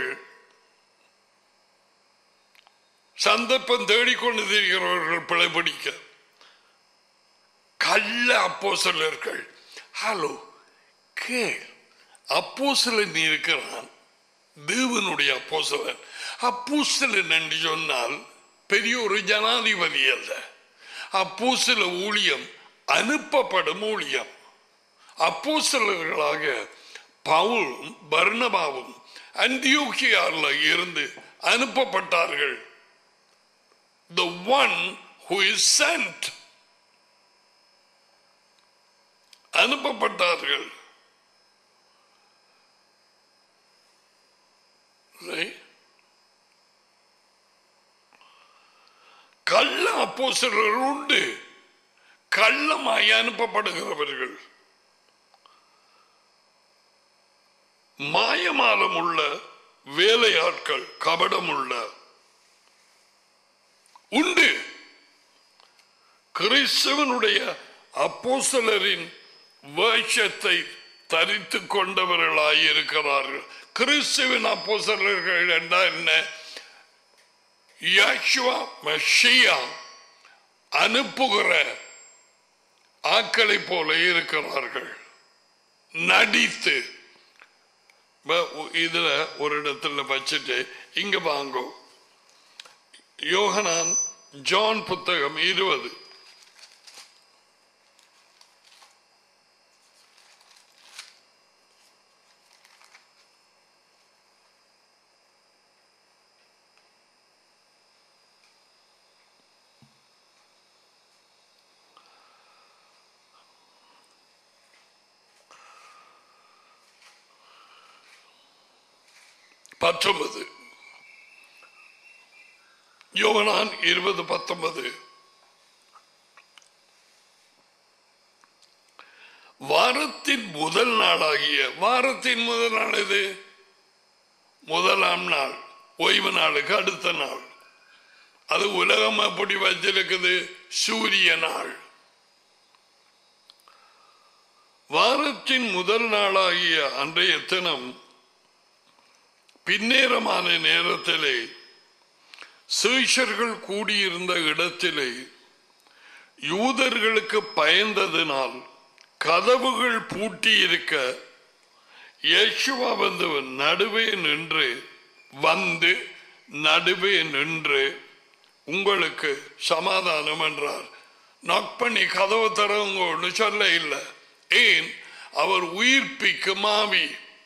சந்தர்ப்பம் தேடிக்கொண்டு திரிகிறவர்கள் பிழைப்பிடிக்க கள்ள அப்போஸ்தலர்கள் ஹலோ கேள் அப்போஸ்தலன் இருக்கிறான் தேவனுடைய அப்போஸ்தலன் அப்போஸ்தலன் என்று சொன்னால் பெரிய ஒரு ஜனாதிபதி அல்ல அப்போஸ்தல ஊழியம் அனுப்பப்படும் ஊழியம் அப்போஸ்தலர்களாக பவுலும் பர்ணபாவும் அந்தியோக்கியார்ல இருந்து அனுப்பப்பட்டார்கள் the one who is sent அனுப்பப்பட்டார்கள் Right? கள்ள அப்போஸ்தலர்கள் உண்டு கள்ளமாய் அனுப்பப்படுகிறவர்கள் மாயமாலம் உள்ள வேலையாட்கள் கபடம் உள்ள உண்டு கிறிஸ்தவனுடைய அப்போஸ்தலரின் வேஷத்தை தரித்து கொண்டவர்களாய் இருக்கிறார்கள் கிறிஸ்துவின் அப்போஸ்தலர்கள் என்றால் என்ன யாஷுவா மஷியா அனுப்புகிற ஆக்களை போல இருக்கிறார்கள் நடித்து ப- இதுல ஒரு இடத்துல வச்சுட்டு இங்க வாங்கோ யோகனான் ஜான் புத்தகம் இருபது பத்தொன்பது யோகனான் இருபது பத்தொன்பது வாரத்தின் முதல் நாளாகிய வாரத்தின் முதல் நாள் எது முதலாம் நாள் ஓய்வு நாளுக்கு அடுத்த நாள் அது உலகம் அப்படி வச்சிருக்குது சூரிய நாள் வாரத்தின் முதல் நாளாகிய அன்றைய தினம் பின்னேரமான நேரத்திலே சீஷர்கள் கூடியிருந்த இடத்திலே யூதர்களுக்கு பயந்ததினால் கதவுகள் பூட்டியிருக்க இயேசுவா வந்து நடுவே நின்று வந்து நடுவே நின்று உங்களுக்கு சமாதானம் என்றார் நாக் பண்ணி கதவு தரவங்கன்னு சொல்ல இல்லை ஏன் அவர் உயிர்ப்பிக்கும் ஆவி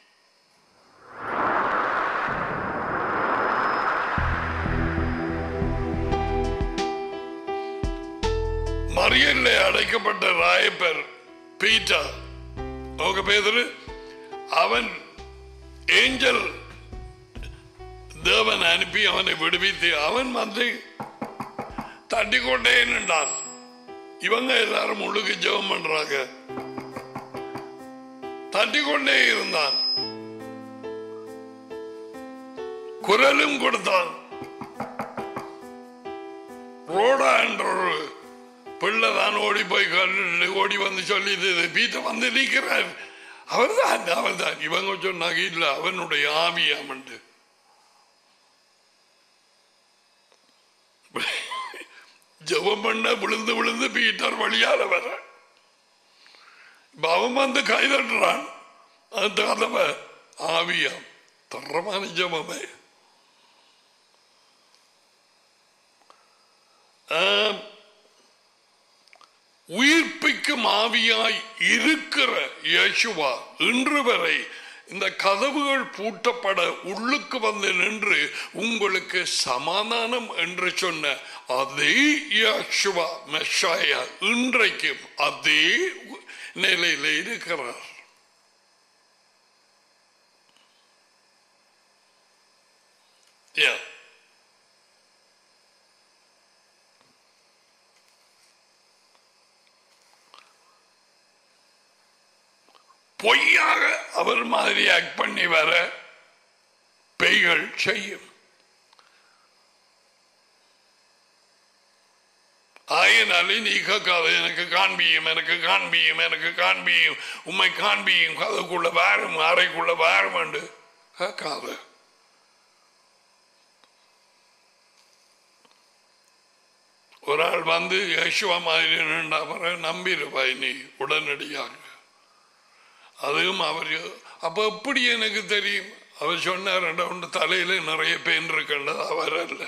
மறியல்ல அடைக்கப்பட்ட ராயப்பர் பீட்டர் அவங்க பேரு அவன் ஏஞ்சல் தேவன் அனுப்பி அவனை விடுவித்து அவன் வந்து தட்டிக்கொண்டே நின்றான் இவங்க எல்லாரும் முழுக்க ஜெபம் பண்றாங்க தட்டிக்கொண்டே இருந்தான் குரலும் கொடுத்தான் ரோடா என்ற ஒரு பிள்ளை தான் ஓடி போய் கண்டு ஓடி வந்து சொல்லி பீட்ட வந்து நிற்கிறார் அவர் தான் அவர் தான் இவங்க சொன்னாங்க இல்ல அவனுடைய ஆவியாமண்டு ஜெபம் பண்ண விழுந்து விழுந்து பீட்டர் வழியால வர இப்ப அவன் வந்து கை தட்டுறான் அந்த கதவை ஆவியாம் தரமான ஜபமே ஆம். உயிர்ப்பிக்கும் ஆவியாய் இருக்கிற இயேசுவா இன்று வரை இந்த கதவுகள் பூட்டப்பட உள்ளுக்கு வந்து நின்று உங்களுக்கு சமாதானம் என்று சொன்ன அதே இயேசுவா மெஷாயா இன்றைக்கும் அதே நிலையில இருக்கிறார் Yeah. பொய்யாக அவர் மாதிரி ஆக்ட் பண்ணி வர பேய்கள் செய்யும் ஆயினாலே நீ கேட்காத எனக்கு காண்பியும் எனக்கு காண்பியும் எனக்கு காண்பியும் உம்மை காண்பியும் கதைக்குள்ள வாரும் அறைக்குள்ள வாரும் என்று கேட்காத ஒரு ஆள் வந்து யசுவா மாதிரி நின்றா பிறகு நம்பிடுவாய் நீ உடனடியாக அதுவும் அவர் அப்ப எப்படி எனக்கு தெரியும் அவர் சொன்னார் ஒன்று தலையில நிறைய பெயின் இருக்குன்றது அவர் அல்ல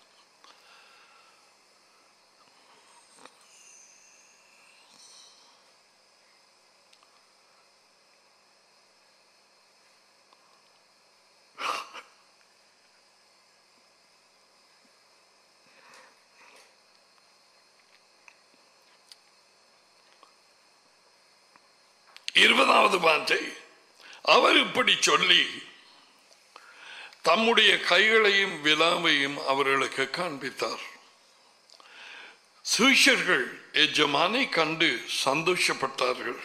இருபதாவது வார்த்தை அவர் இப்படி சொல்லி தம்முடைய கைகளையும் விலாவையும் அவர்களுக்கு காண்பித்தார் சீஷர்கள் எஜமானை கண்டு சந்தோஷப்பட்டார்கள்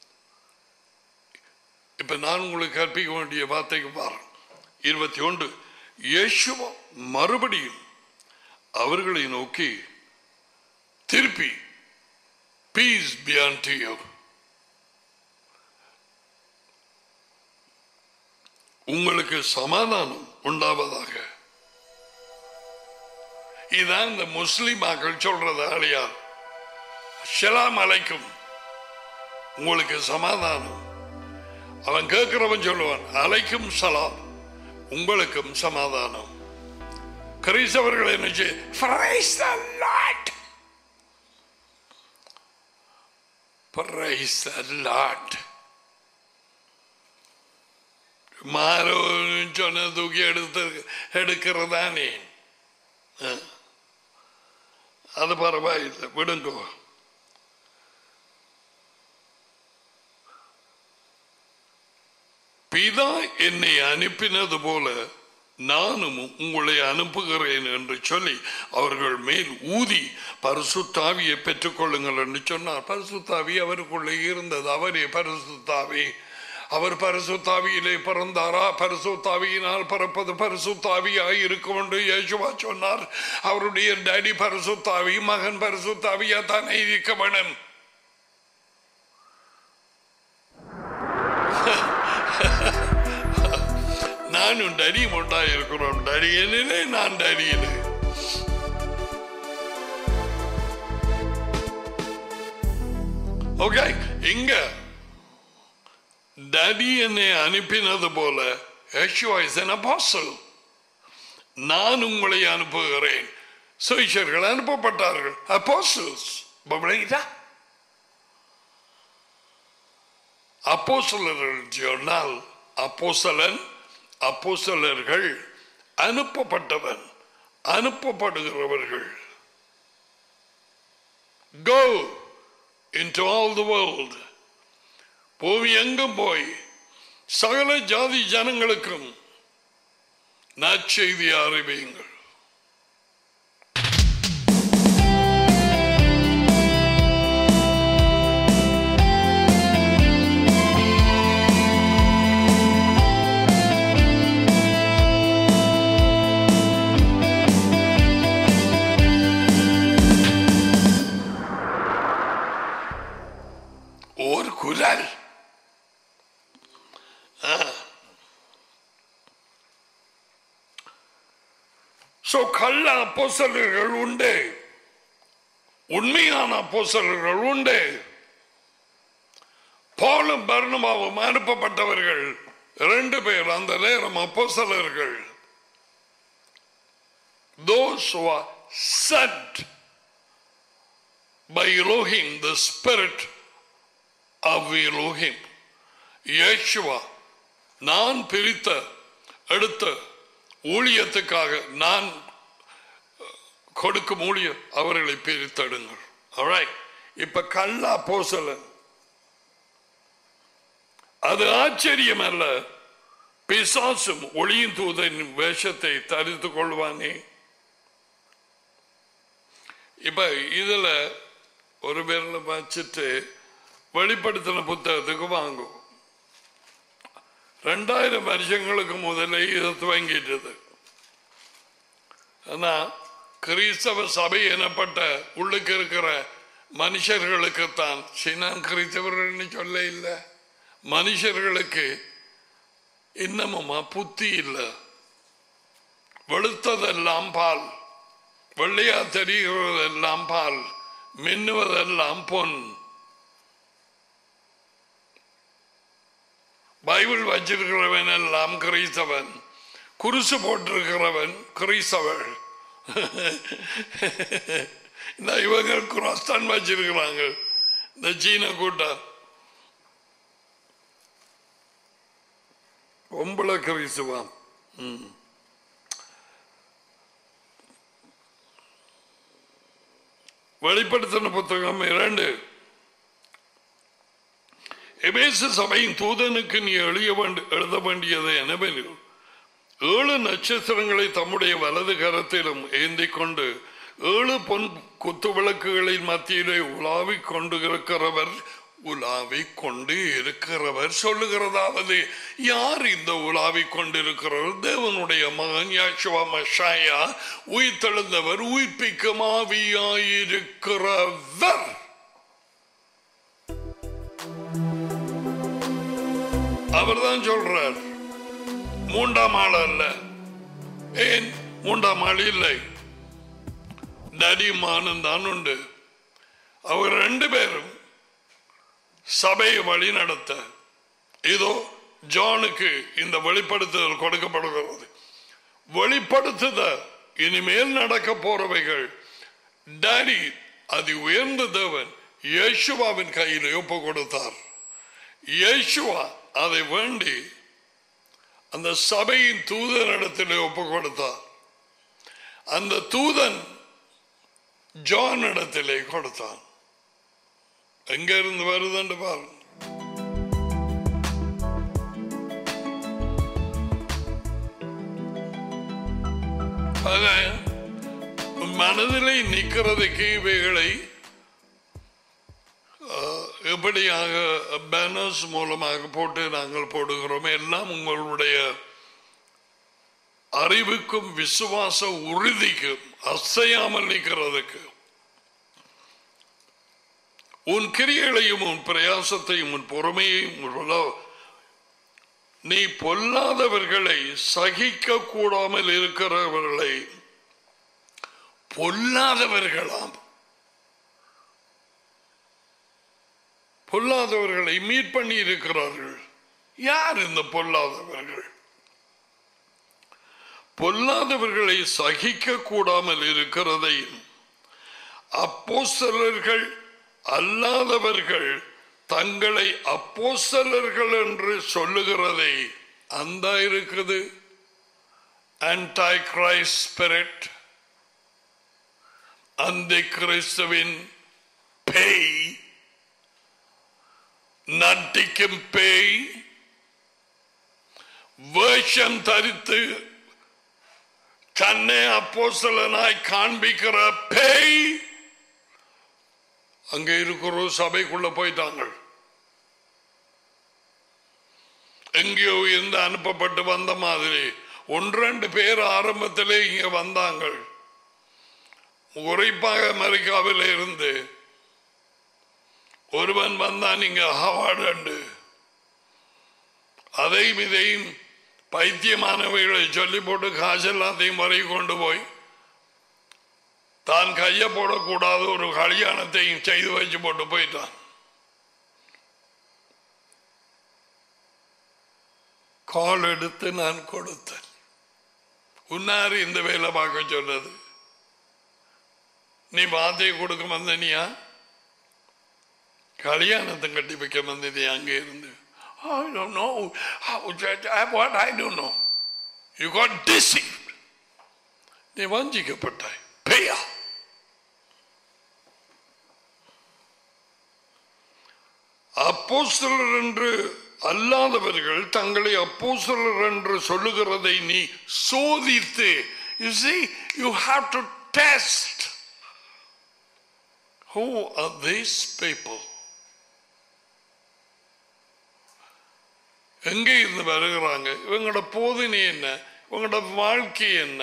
இப்ப நான் உங்களுக்கு கற்பிக்க வேண்டிய வார்த்தைக்கு பாரு இருபத்தி ஒன்று இயேசுவ மறுபடியும் அவர்களை நோக்கி திருப்பி பீஸ் பியான் டு யூ உங்களுக்கு சமாதானம் உண்டாவதாக இதான் இந்த முஸ்லிம் மக்கள் சொல்றது அழியார் ஷலாம் அலைக்கும் உங்களுக்கு சமாதானம் அவன் கேட்கிறவன் சொல்லுவான் அலைக்கும் சலாம் உங்களுக்கும் சமாதானம் கிறிஸ்தவர்கள் என்ன செய்ய Praise the Lord. Praise the Lord. மாறோ சொன்ன தூக்கி எடுத்து எடுக்கிறதானே அஹ். அது பரவாயில்லை விடுங்கோ பிதா என்னை அனுப்பினது போல நானும் உங்களை அனுப்புகிறேன் என்று சொல்லி அவர்கள் மேல் ஊதி பரிசுத்தாவியை பெற்றுக்கொள்ளுங்கள் என்று சொன்னார் பரிசுத்தாவி அவருக்குள்ளே இருந்தது அவரே பரிசுத்தாவி அவர் பரிசுத்தாவியிலே பிறந்தாரா பரிசுத்தாவியினால் பிறப்பது பரிசுத்தாவியாய் இருக்கும் என்று இயேசுவா சொன்னார் அவருடைய டேடி பரிசுத்தாவி மகன் பரிசுத்தாவியா தானே இருக்க வேணும் நானும் டடியும் உண்டா இருக்கிறோம் டடியனிலே நான் டடியிலே ஓகே இங்க டடி என்னை அனுப்பினது போல Yeshua is an apostle. நான் உங்களை அனுப்புகிறேன் சுவிஷர்கள் அனுப்பப்பட்டார்கள் apostles விளங்கிட்டா அப்போசலர்கள் சொன்னால் அப்போசலன் அப்போசலர்கள் அனுப்பப்பட்டவன் அனுப்பப்படுகிறவர்கள் go into all the world பூமி எங்கும் போய் சகல ஜாதி ஜனங்களுக்கும் நற்செய்தி அறிவியுங்கள் ஒரு குரல் சோ கள்ள அப்போசலர்கள் உண்டு உண்மையான அப்போசலர்கள் உண்டு போலும் பர்ணமாவும் அனுப்பப்பட்டவர்கள் ரெண்டு பேர் அந்த நேரம் அப்போசலர்கள் those who are sent by Elohim, the Spirit of Elohim. இயேசுவா நான் பிரித்த எடுத்த ஊழியத்துக்காக நான் கொடுக்கும் ஊழியம் அவர்களை பிரித்தெடுங்கள் alright இப்ப கல்லா போசலன் அது ஆச்சரியம் அல்ல பிசாசும் ஒளியின் தூதன் வேஷத்தை தரித்து கொள்வானே இப்ப இதுல ஒரு பேர்ல வச்சுட்டு வெளிப்படுத்தின புத்தகத்துக்கு வாங்கும் ரெண்டாயிரம் வருஷங்களுக்கு முதல்ல இது துவங்கிட்டது ஆனா கிறிஸ்தவ சபை எனப்பட்ட உள்ளுக்கு இருக்கிற மனுஷர்களுக்குத்தான் சின்னான் கிறிஸ்தவர்கள்னு சொல்ல இல்லை மனுஷர்களுக்கு இன்னமுமா புத்தி இல்லை வெளுத்ததெல்லாம் பால் வெள்ளையா தெரிகிறதெல்லாம் பால் மின்னுவதெல்லாம் பொன் பைபிள் வச்சிருக்கிறவன் எல்லாம் கிறிஸ்தவன் குருசு போட்டிருக்கிறவன் கிறிஸ்தவள் இந்த இவங்க குராஸ் தான் வச்சிருக்கிறாங்க இந்த சீன கூட்டம் ஒம்பளை கிறிஸ்துவம் வெளிப்படுத்தின புத்தகம் இரண்டு எபேசு சபையின் தூதனுக்கு நீ எழுத வேண்டி எழுத வேண்டியது எனவெனில் ஏழு நட்சத்திரங்களை தம்முடைய வலது கரத்திலும் ஏந்தி கொண்டு ஏழு பொன் குத்து விளக்குகளின் மத்தியிலே உலாவிக் கொண்டு இருக்கிறவர் உலாவிக் கொண்டு இருக்கிறவர் சொல்லுகிறதாவது யார் இந்த உலாவிக் கொண்டிருக்கிறவர் தேவனுடைய மகன் யாஷுவா மஷாயா உயிர்த்தெழுந்தவர் உயிர்ப்பிக்கும் ஆவியாயிருக்கிறவர் அவர்தான் சொல்றார் மூன்றாம் ஆள் அல்ல ஏன் மூன்றாம் ஆள் இல்லை நடிமானும் தான் உண்டு அவர் ரெண்டு பேரும் சபையை வழி நடத்த இதோ ஜானுக்கு இந்த வெளிப்படுத்துதல் கொடுக்கப்படுகிறது வெளிப்படுத்துத இனிமேல் நடக்க போறவைகள் டாடி அதி உயர்ந்த தேவன் இயேசுவாவின் கையில் ஒப்பு கொடுத்தார் இயேசுவா அதை வேண்டி அந்த சபையின் தூதனிடத்தில் ஒப்பு கொடுத்தார் அந்த தூதன் ஜான் இடத்திலே கொடுத்தான் எங்க இருந்து வருதுன்னு பாருங்க ஆக, மனதிலே நிற்கிறதுக்கு இவைகளை அஹ், எப்படியாக பேனர்ஸ் மூலமாக போட்டு நாங்கள் போடுகிறோம் எல்லாம் உங்களுடைய அறிவுக்கும் விசுவாச உறுதிக்கும் அசையாமல் நிற்கிறதுக்கு உன் கிரியைகளையும் உன் பிரயாசத்தையும் உன் பொறுமையையும் உன் உல- நீ பொல்லாதவர்களை சகிக்க கூடாமல் இருக்கிறவர்களை பொல்லாதவர்களாம் பொல்லாதவர்களை மீட் பண்ணி இருக்கிறார்கள் யார் இந்த பொல்லாதவர்கள் பொல்லாதவர்களை சகிக்க கூடாமல் இருக்கிறதையும் அப்போஸ்தலர்கள் அல்லாதவர்கள் தங்களை அப்போஸ்தலர்கள் என்று சொல்லுகிறதை அந்த இருக்குது ஆன்டாய் கிரைஸ்ட் ஸ்பிரிட் அந்த கிறிஸ்துவின் பேய் நட்டிக்கும் பேய் வேஷம் தரித்து தன்னை அப்போஸ்தலனாய் காண்பிக்கிற பேய் அங்கே இருக்கிற சபைக்குள்ள போயிட்டாங்க எங்கேயோ இருந்து அனுப்பப்பட்டு வந்த மாதிரி ஒன்றெண்டு பேர் ஆரம்பத்திலே இங்க வந்தாங்க குறிப்பாக அமெரிக்காவில் இருந்து ஒருவன் வந்தான் இங்க ஹவார்டு அதையும் இதையும் பைத்தியமானவைகளை சொல்லி போட்டு காசு எல்லாத்தையும் வரை கொண்டு போய் தான் கைய போடக்கூடாத ஒரு கல்யாணத்தையும் செய்து வச்சு போட்டு போயிட்டான் கால் எடுத்து நான் கொடுத்தேன் உன்னாரு இந்த வேலை பார்க்க சொன்னது நீ வார்த்தையை கொடுக்க வந்தனியா கல்யாணத்தை கட்டி வைக்க வந்தது அங்கே இருந்து I don't know how what I don't know. You got deceived. நீ வஞ்சிக்கப்பட்டாய் பேயா அப்போஸ்தலர் என்று அல்லாதவர்கள் தங்களை அப்போஸ்தலர் என்று சொல்லுகிறதை நீ சோதித்து you see you have to test who are these people எங்கே இருந்து வருகிறாங்க இவங்களோட போதனை என்ன இவங்களோட வாழ்க்கை என்ன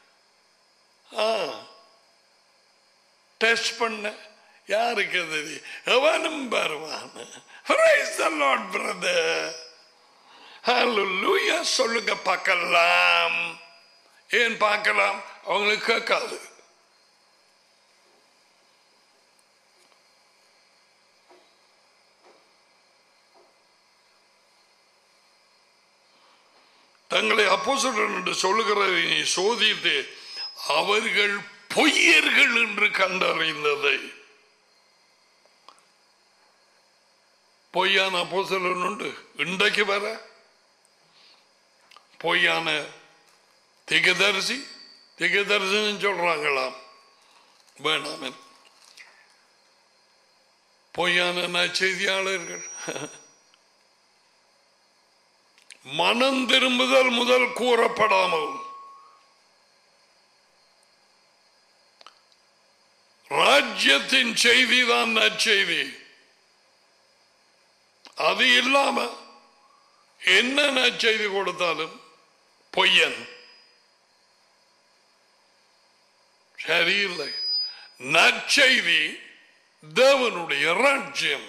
டெஸ்ட் பண்ண யாருக்கு தெரியும் எவனும் வருவான் Praise the Lord, brother. Hallelujah. சொல்லுங்க பார்க்கலாம் ஏன் பார்க்கலாம் அவங்களுக்கு கேட்காது தங்களை அப்போஸ்தலர் என்று சொல்லுகிறதை நீ சோதித்து அவர்கள் பொய்யர்கள் என்று கண்டறிந்ததை பொய்யான அப்போஸ்தலன் உண்டு இன்றைக்கு வர பொய்யான திகதரிசி திகதரிசின்னு சொல்றாங்களாம் வேணாம் என்று. பொய்யான நற்செய்தியாளர்கள் மனம் திரும்புதல் முதல் கூறப்படாமல் ராஜ்யத்தின் செய்தி தான் நற்செய்தி அது இல்லாம என்ன நற்செய்தி கொடுத்தாலும் பொய்யன் சரியில்லை நற்செய்தி தேவனுடைய ராஜ்யம்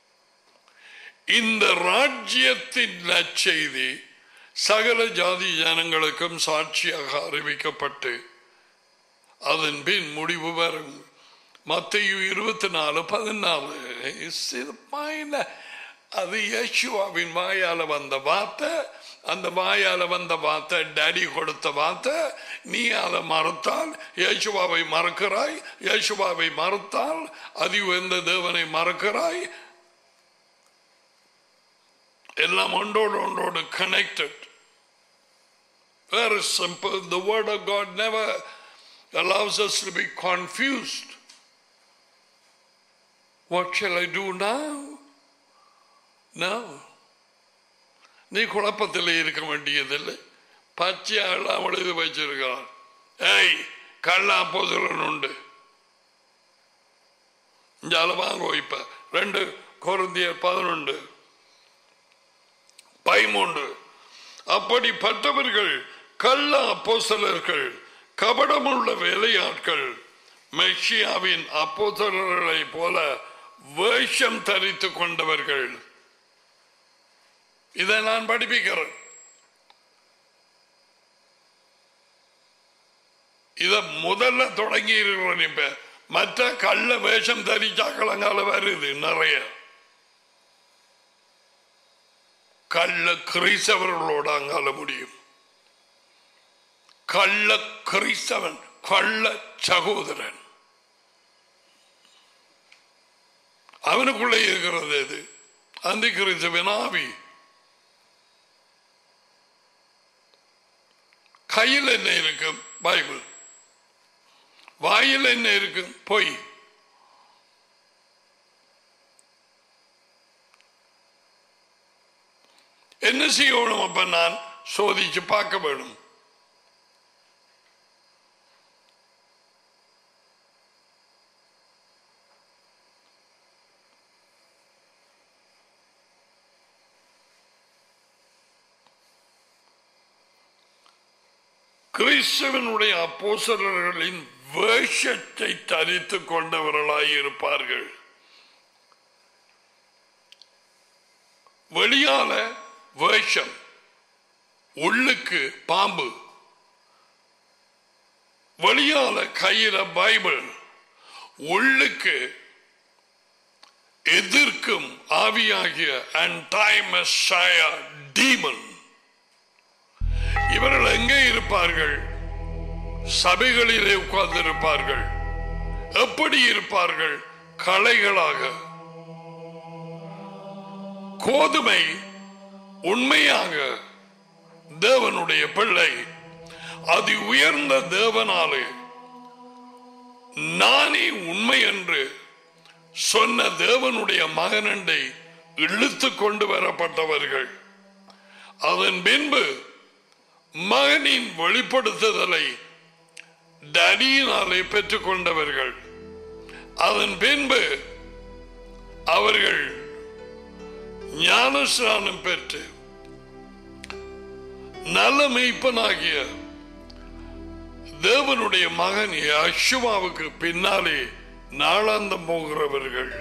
இந்த ராஜ்யத்தின் நற்செய்தி சகல ஜாதி ஜனங்களுக்கும் சாட்சியாக அறிவிக்கப்பட்டு அதன் பின் முடிவு வரும் மத்தையு இருபத்தி நாலு பதினாலு இது பாயில அது யேசுவாவின் வாயால வந்த வார்த்தை அந்த வாயால வந்த வார்த்தை டேடி கொடுத்த வார்த்தை நீ அதை மறுத்தால் யேசுவாவை மறக்கிறாய் யேசுவாவை மறுத்தால் அதி உயர்ந்த தேவனை மறக்கிறாய் எல்லாம் ஒன்றோடு ஒன்றோடு connected Very simple. The word of God never allows us to be confused. What shall I do now? No. நீ குழப்பத்தில் இருக்க வேண்டியதில்லை பச்சையெல்லாம் எழுதி வச்சிருக்கிறார் ஏய் கள்ள அப்போசலன் உண்டு இஞ்சால வாங்க இப்ப ரெண்டு கொருந்தியர் பதினொன்று பதிமூன்று அப்படிப்பட்டவர்கள் கள்ள அப்போசலர்கள் கபடமுள்ள வேலையாட்கள் மெஷியாவின் அப்போசலர்களை போல வேஷம் தரித்து கொண்டவர்கள் இதை நான் படிப்பிக்கிறேன் இத முதல்ல தொடங்கி இருக்கிறேன் இப்ப மற்ற கள்ள வேஷம் தரிச்சாக்களங்கால வருது நிறைய கள்ள கிறிஸ்தவர்களோட அங்கால முடியும் கள்ள கிறிஸ்தவன் கள்ள சகோதரன் அவனுக்குள்ளே இருக்கிறது எது அந்த கிறிஸ்தவன் ஆவி கையில் என்ன இருக்கும் பைபிள் வாயில் என்ன இருக்கும் பொய் என்ன செய்யணும் அப்ப நான் சோதிச்சு பார்க்க வேணும் கிறிஸ்தவனுடைய அப்போசலர்களின் வேஷத்தை தரித்துக் கொண்டவர்களாய் இருப்பார்கள் வெளியால வேஷம் உள்ளுக்கு பாம்பு வெளியால கையில பைபிள் உள்ளுக்கு எதிர்க்கும் ஆவியாகிய அன்டைமசாயா டீமன் இவர்கள் எங்கே இருப்பார்கள் சபைகளிலே உட்கார்ந்திருப்பார்கள் எப்படி இருப்பார்கள் கலைகளாக கோதுமை உண்மையாக தேவனுடைய பிள்ளை அதி உயர்ந்த தேவனாலே நானே உண்மை என்று சொன்ன தேவனுடைய மகனண்டை இழுத்து கொண்டு வரப்பட்டவர்கள் அதன் பின்பு மகனின் வெளிப்படுத்துதலை டடியினாலே பெற்றுக்கொண்டவர்கள் அதன் பின்பு அவர்கள் ஞானஸ்நானம் பெற்று நல்ல மெய்ப்பனாகிய தேவனுடைய மகன் அசுவாவுக்கு பின்னாலே நாளாந்தம் போகிறவர்கள்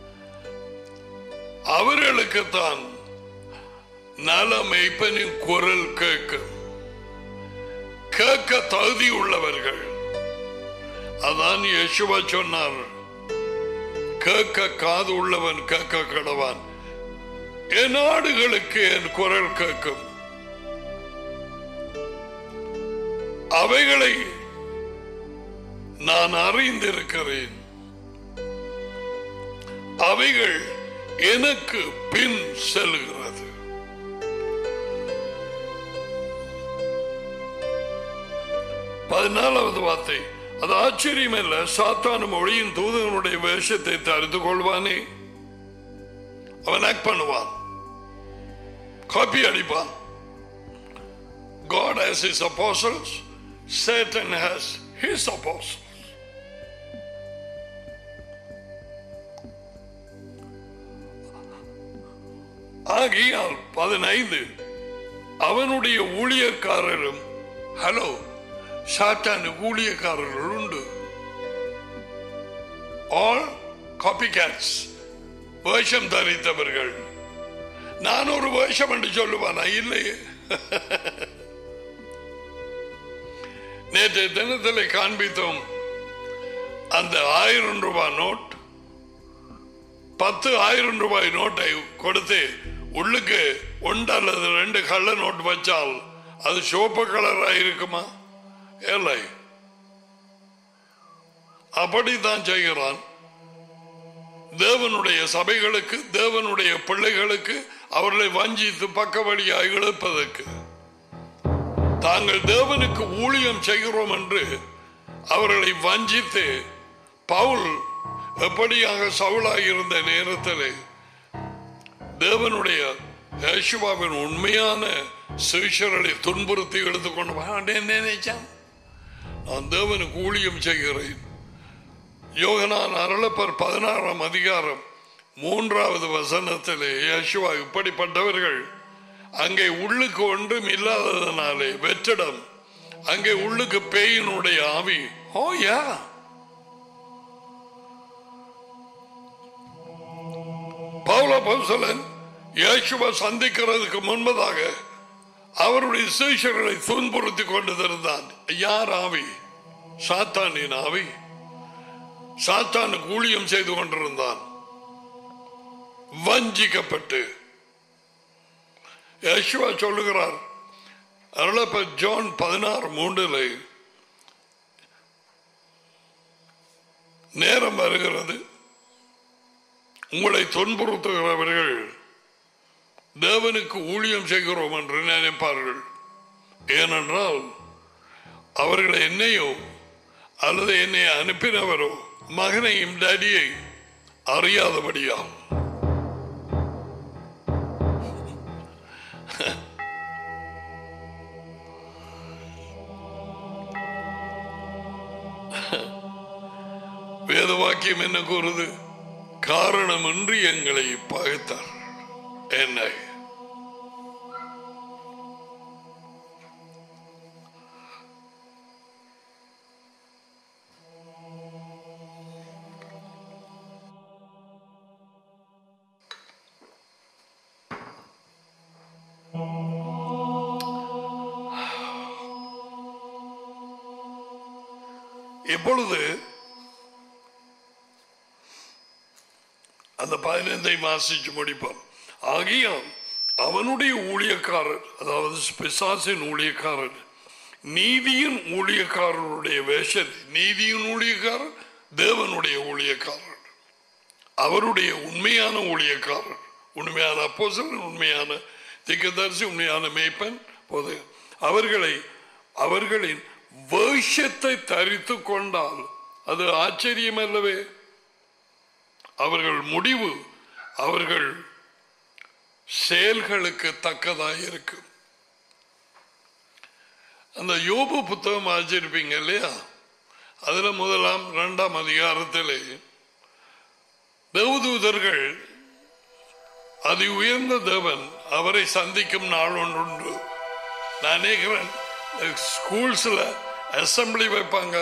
அவர்களுக்குத்தான் நல மெய்ப்பனின் குரல் கேட்கும் கேட்க தகுதி உள்ளவர்கள் அதான் யசுவா சொன்னார் கேட்க காது உள்ளவன் கேட்க கடவான் என் ஆடுகளுக்கு என் குரல் கேட்கும் அவைகளை நான் அறிந்திருக்கிறேன் அவைகள் எனக்கு பின் செல்கிறது பதினாலாவது வார்த்தை அது ஆச்சரியம் இல்ல சாத்தான மொழியின் தூதனுடைய வேஷத்தை தரித்து கொள்வானே அவன் ஆக்ட் பண்ணுவான் காப்பி அடிப்பான் God has his apostles, Satan has his apostles. ஆகியால் பதினைந்து அவனுடைய ஊழியக்காரரும் ஹலோ சாத்தானுக்கு ஊழியக்காரர்கள் உண்டு ஆல் காப்பி கேட்ஸ் வேஷம் தரித்தவர்கள் நான் ஒரு வேஷம் என்று சொல்லுவானா இல்லையே நேற்று தினத்தில் காண்பித்தோம் அந்த ஆயிரம் ரூபாய் நோட் பத்து ஆயிரம் ரூபாய் நோட்டை கொடுத்து உள்ளுக்கு ஒன்று அல்லது ரெண்டு கள்ள நோட் வச்சால் அது சிவப்பு கலராக இருக்குமா இல்லை அப்படித்தான் செய்கிறான் தேவனுடைய சபைகளுக்கு தேவனுடைய பிள்ளைகளுக்கு அவர்களை வஞ்சித்து பக்க வழியாக இழுப்பதற்கு தாங்கள் தேவனுக்கு ஊழியம் செய்கிறோம் என்று அவர்களை வஞ்சித்து பவுல் எப்படியாக சவுலாக இருந்த நேரத்தில் தேவனுடைய யேசுவாவின் உண்மையான சுவிசர்களை துன்புறுத்தி எடுத்துக்கொண்டு வேண்டேன் நினைச்சான் நான் தேவனுக்கு ஊழியம் செய்கிறேன் யோகனான் அருளப்பர் பதினாறாம் அதிகாரம் மூன்றாவது வசனத்திலே யேசுவா இப்படிப்பட்டவர்கள் அங்கே உள்ளுக்கு ஒன்றும் இல்லாததனாலே வெற்றிடம் அங்கே உள்ளுக்கு பேயினுடைய ஆவி ஓ யா பவுல பௌசலன் இயேசுவை சந்திக்கிறதுக்கு முன்பதாக அவருடைய சீஷர்களை துன்புறுத்தி கொண்டிருந்தான் யார் ஆவி சாத்தானின் ஆவி சாத்தானுக்கு ஊழியம் செய்து கொண்டிருந்தான் வஞ்சிக்கப்பட்டு யேசுவா சொல்லுகிறார் அருளப்ப ஜான் பதினாறு மூன்றில் நேரம் வருகிறது உங்களை துன்புறுத்துகிறவர்கள் தேவனுக்கு ஊழியம் செய்கிறோம் என்று நினைப்பார்கள் ஏனென்றால் அவர்கள் என்னையோ அல்லது என்னை அனுப்பினவரோ மகனையும் டேடியை அறியாதபடியாம் வேத வாக்கியம் என்ன கூறுது காரணமின்றி எங்களை பகைத்தார் என்னை இப்பொழுது அந்த பதினைந்தை வாசிச்சு முடிப்போம் ஆகியால் அவனுடைய ஊழியக்காரர் அதாவது பிசாசின் ஊழியக்காரர் நீதியின் ஊழியக்காரருடைய வேஷம் நீதியின் ஊழியக்காரர் தேவனுடைய ஊழியக்காரர் அவருடைய உண்மையான ஊழியக்காரர் உண்மையான அப்போசல் உண்மையான திக்கதரிசி உண்மையான மேய்ப்பன் போது அவர்களை அவர்களின் வேஷத்தை தரித்து கொண்டால் அது ஆச்சரியம் அல்லவே அவர்கள் முடிவு அவர்கள் செயல்களுக்கு தக்கதாக இருக்கும் அந்த யோபு புத்தகம் ஆச்சிருப்பீங்க இல்லையா அதுல முதலாம் இரண்டாம் அதிகாரத்திலே தேவதூதர்கள் அதி உயர்ந்த தேவன் அவரை சந்திக்கும் நாள் ஒன்று நான் நினைக்கிறேன் ஸ்கூல்ஸ்ல அசம்பிளி வைப்பாங்க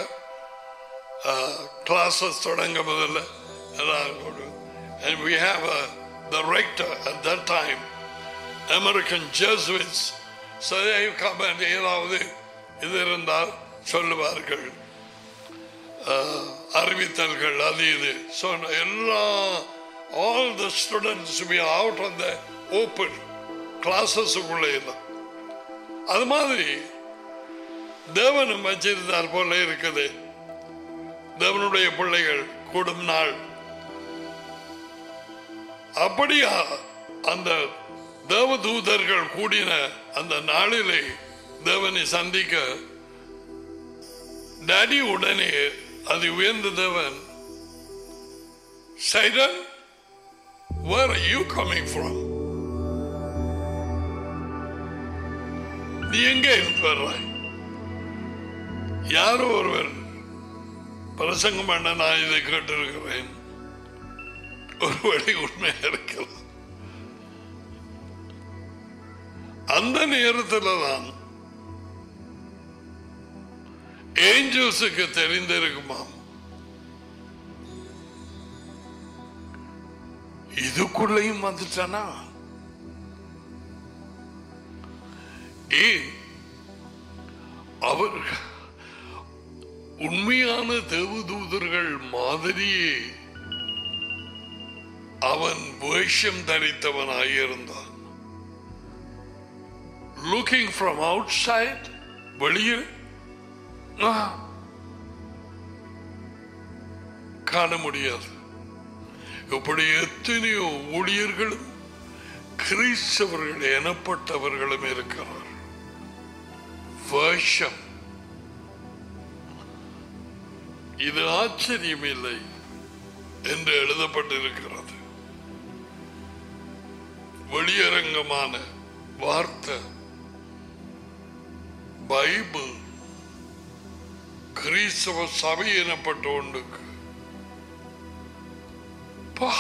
கிளாஸஸ் தொடங்க முதல்ல and we have a, the rector at that time American Jesuits so they come and ஏதாவது இது இருந்தால் சொல்லுவார்கள் அறிவித்தல்கள் அது இது ஸோ எல்லா all the students be out on the open கிளாஸஸுக்குள்ளே இல்லை அது மாதிரி தேவனும் வச்சிருந்தார் போல இருக்குது தேவனுடைய பிள்ளைகள் கூடும் நாள் அப்படியா அந்த தேவதூதர்கள் கூடின அந்த நாளிலே தேவனை சந்திக்க டாடி உடனே அது உயர்ந்த தேவன் சைடன் where are you coming from நீ எங்கே இருந்து வர்றாய் யாரோ ஒருவர் பிரசங்கம் பண்ண நான் இதை கேட்டிருக்கிறேன் ஒரு வழி உண்மையா இருக்கலாம் அந்த நேரத்தில் தான் ஏஞ்சல்ஸுக்கு தெரிந்திருக்குமாம் இதுக்குள்ளேயும் வந்துட்டானா ஏன் அவர் உண்மையான தேவதூதர்கள் மாதிரியே அவன் வேஷம் தரித்தவனாயிருந்தான் லுக்கிங் ஃப்ரம் அவுட் சைட் வெளியே ஆ, காண முடியாது இப்படி எத்தனையோ ஊழியர்களும் கிறிஸ்தவர்கள் எனப்பட்டவர்களும் இருக்கிறார் வேஷம் இது ஆச்சரியம் இல்லை என்று எழுதப்பட்டிருக்கிறது வெளியரங்கமான வார்த்தை பைபிள் கிறிஸ்தவ சபை எனப்பட்ட ஒன்றுக்கு பா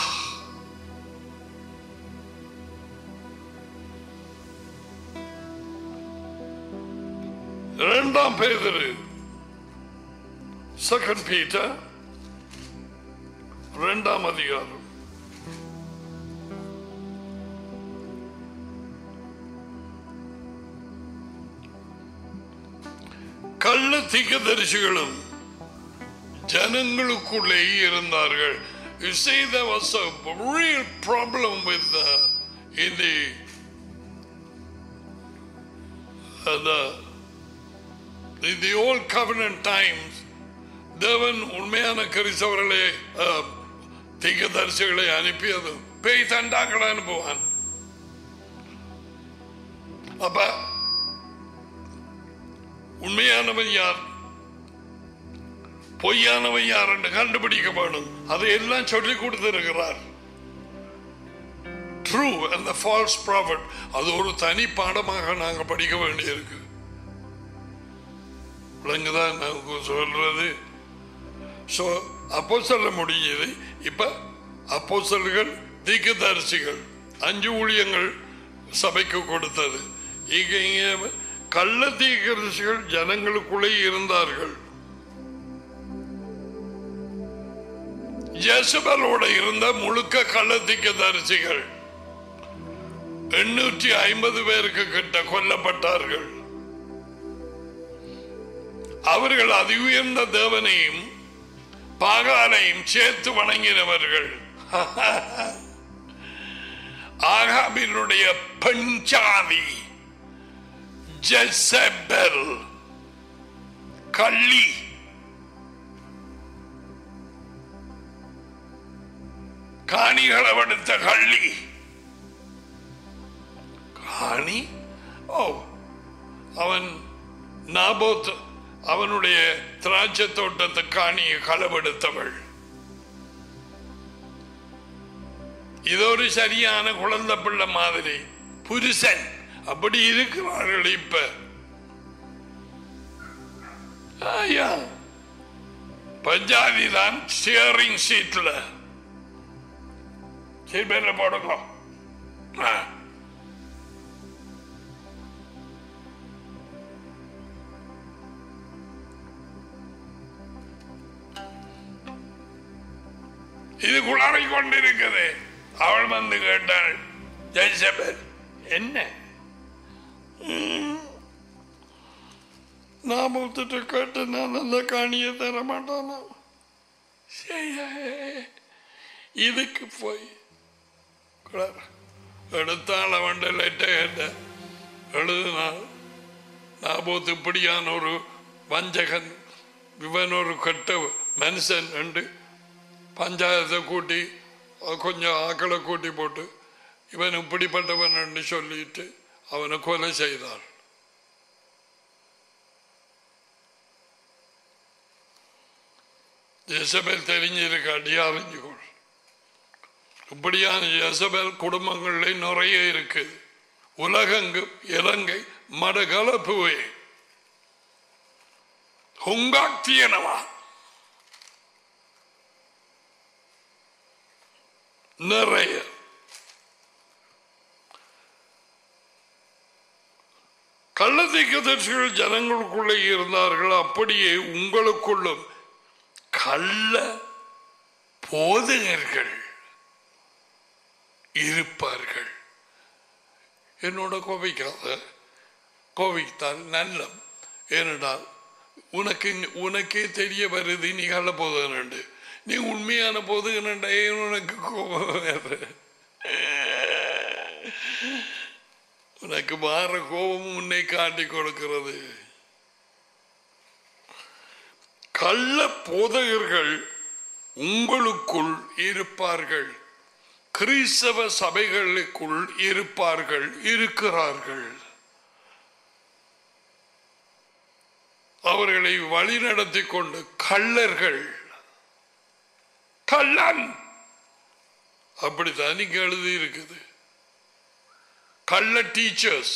இரண்டாம் பேதரு செகண்ட் பீட்டர் இரண்டாம் அதிகாரம் கள்ள தீர்க்கதரிசிகளும் ஜனங்களுக்குள்ளே இருந்தார்கள் You see, there was a real problem with the, in the, uh, the in the old covenant times தேவன் உண்மையான கிறிஸ்தவர்களை அஹ், தீர்க்கதரிசிகளை அனுப்பியது பேய் தண்டாக்களை அனுப்புவான் அப்ப உண்மையானவன் யார் பொய்யானவன் யார் என்று கண்டுபிடிக்க வேணும் அதை எல்லாம் சொல்லி கொடுத்திருக்கிறார் ட்ரூ அந்த ஃபால்ஸ் ப்ராஃபட் அது ஒரு தனி பாடமாக நாங்க படிக்க வேண்டியிருக்கு விளங்குதான் நான் சொல்றது ஸோ அப்போ சொல்ல முடியுது இப்ப அப்போ சொல்லுகள் தீக்கதரிசிகள் அஞ்சு ஊழியங்கள் சபைக்கு கொடுத்தது இங்க இங்க கள்ள தீக்கதரிசிகள் ஜனங்களுக்குள்ளே இருந்தார்கள் ஜெசபலோட இருந்த முழுக்க கள்ள தீக்கதரிசிகள் எண்ணூற்றி ஐம்பது பேருக்கு கிட்ட கொல்லப்பட்டார்கள் அவர்கள் அதி உயர்ந்த தேவனையும் பாகாலையும் சேர்த்து வணங்கினவர்கள் ஆகாபினுடைய பெஞ்சாதி ஜெசபெல் கள்ளி காணிகளவெடுத்த கள்ளி காணி ஓ அவன் நாபோத் அவனுடைய திராட்சை தோட்டத்து காணியை களவெடுத்தவள் இது ஒரு சரியான குழந்தை பிள்ளை மாதிரி புருஷன் அப்படி இருக்கிறார்கள் இப்ப ஐயா பஞ்சாதி தான் ஸ்டியரிங் சீட்ல சரி பேர்ல போடுங்க ஆ. இது குளறி கொண்டிருக்குது அவள் வந்து கேட்டாள் ஜெய்சபர் என்ன ம். நான் ஒத்துட்டு கேட்டு நான் அந்த காணியை தர மாட்டானா சரி, இதுக்கு போய் குளற எடுத்தாள் அவன் லெட்டர் கேட்ட எழுதுனா நாபோத் இப்படியான ஒரு வஞ்சகன் இவன் ஒரு கெட்ட மனுஷன் என்று பஞ்சாயத்தை கூட்டி கொஞ்சம் ஆக்களை கூட்டி போட்டு இவன் இப்படிப்பட்டவன் என்று சொல்லிட்டு அவனை கொலை செய்தார் ஜெசபேல் தெரிஞ்சிருக்க அடியா அறிஞ்சுக்கொள் இப்படியான ஜெசபேல் குடும்பங்கள்ல நிறைய இருக்கு உலகெங்கும் இலங்கை மடகலப்புவே ஹுங்காக்தியனவா நிறைய கள்ளத்தீக்கதர்சிகள் ஜனங்களுக்குள்ளே இருந்தார்கள் அப்படியே உங்களுக்குள்ளும் கள்ள போதகர்கள் இருப்பார்கள் என்னோட கோபிக்காத கோபித்தால் நல்ல ஏனென்றால் உனக்கு உனக்கே தெரிய வருது நீ கள்ள போதகன் நீ உண்மையான போதகன் உனக்கு கோபம் வருது. உனக்கு மாற கோபம் உன்னை காட்டி கொடுக்கிறது கள்ள போதகர்கள் உங்களுக்குள் இருப்பார்கள் கிறிஸ்தவ சபைகளுக்குள் இருப்பார்கள் இருக்கிறார்கள் அவர்களை வழிநடத்தி கொண்டு கள்ளர்கள் கள்ளன் அப்படித்தான் இங்க எழுதி இருக்குது கள்ள டீச்சர்ஸ்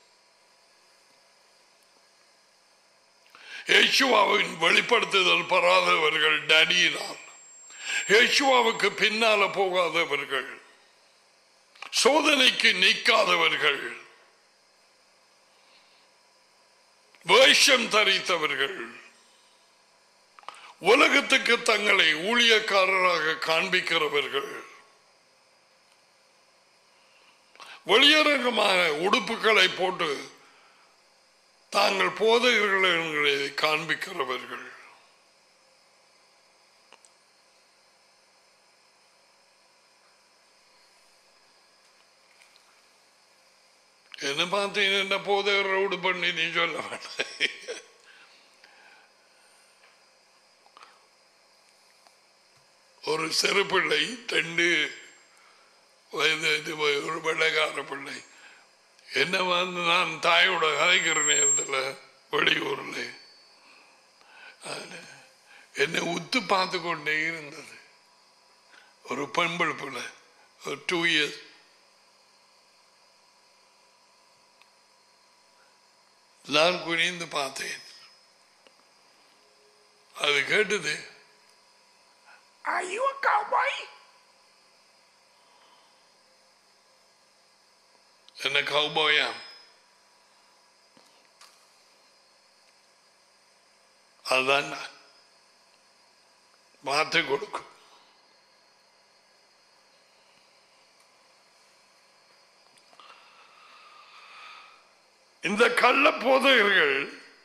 யேசுவாவின் வெளிப்படுத்துதல் பெறாதவர்கள் டடியினால் யேசுவாவுக்கு பின்னால போகாதவர்கள் சோதனைக்கு நிற்காதவர்கள் வேஷம் தரித்தவர்கள் உலகத்துக்கு தங்களை ஊழியக்காரராக காண்பிக்கிறவர்கள் வெளியரங்கமான உடுப்புகளை போட்டு தாங்கள் போதகர்கள் என்கிறதை காண்பிக்கிறவர்கள் என்ன பார்த்தீங்க என்ன போதகர் ரவுடு பண்ணி நீ சொல்ல வேண்டாம் ஒரு சிறு பிள்ளை ரெண்டு வயது இது ஒரு வெள்ளைக்கார பிள்ளை என்ன வந்து நான் தாயோட கதைக்கிற நேரத்தில் வெளியூரில் என்னை உத்து பார்த்து கொண்டே இருந்தது ஒரு பெண்பிள் பிள்ளை ஒரு டூ இயர்ஸ் நான் குனிந்து பார்த்தேன் அது கேட்டது Are you a cowboy? என்ன கவுபோயா அதுதான் நான். வார்த்தை கொடுக்கும் இந்த கள்ள போதகர்கள்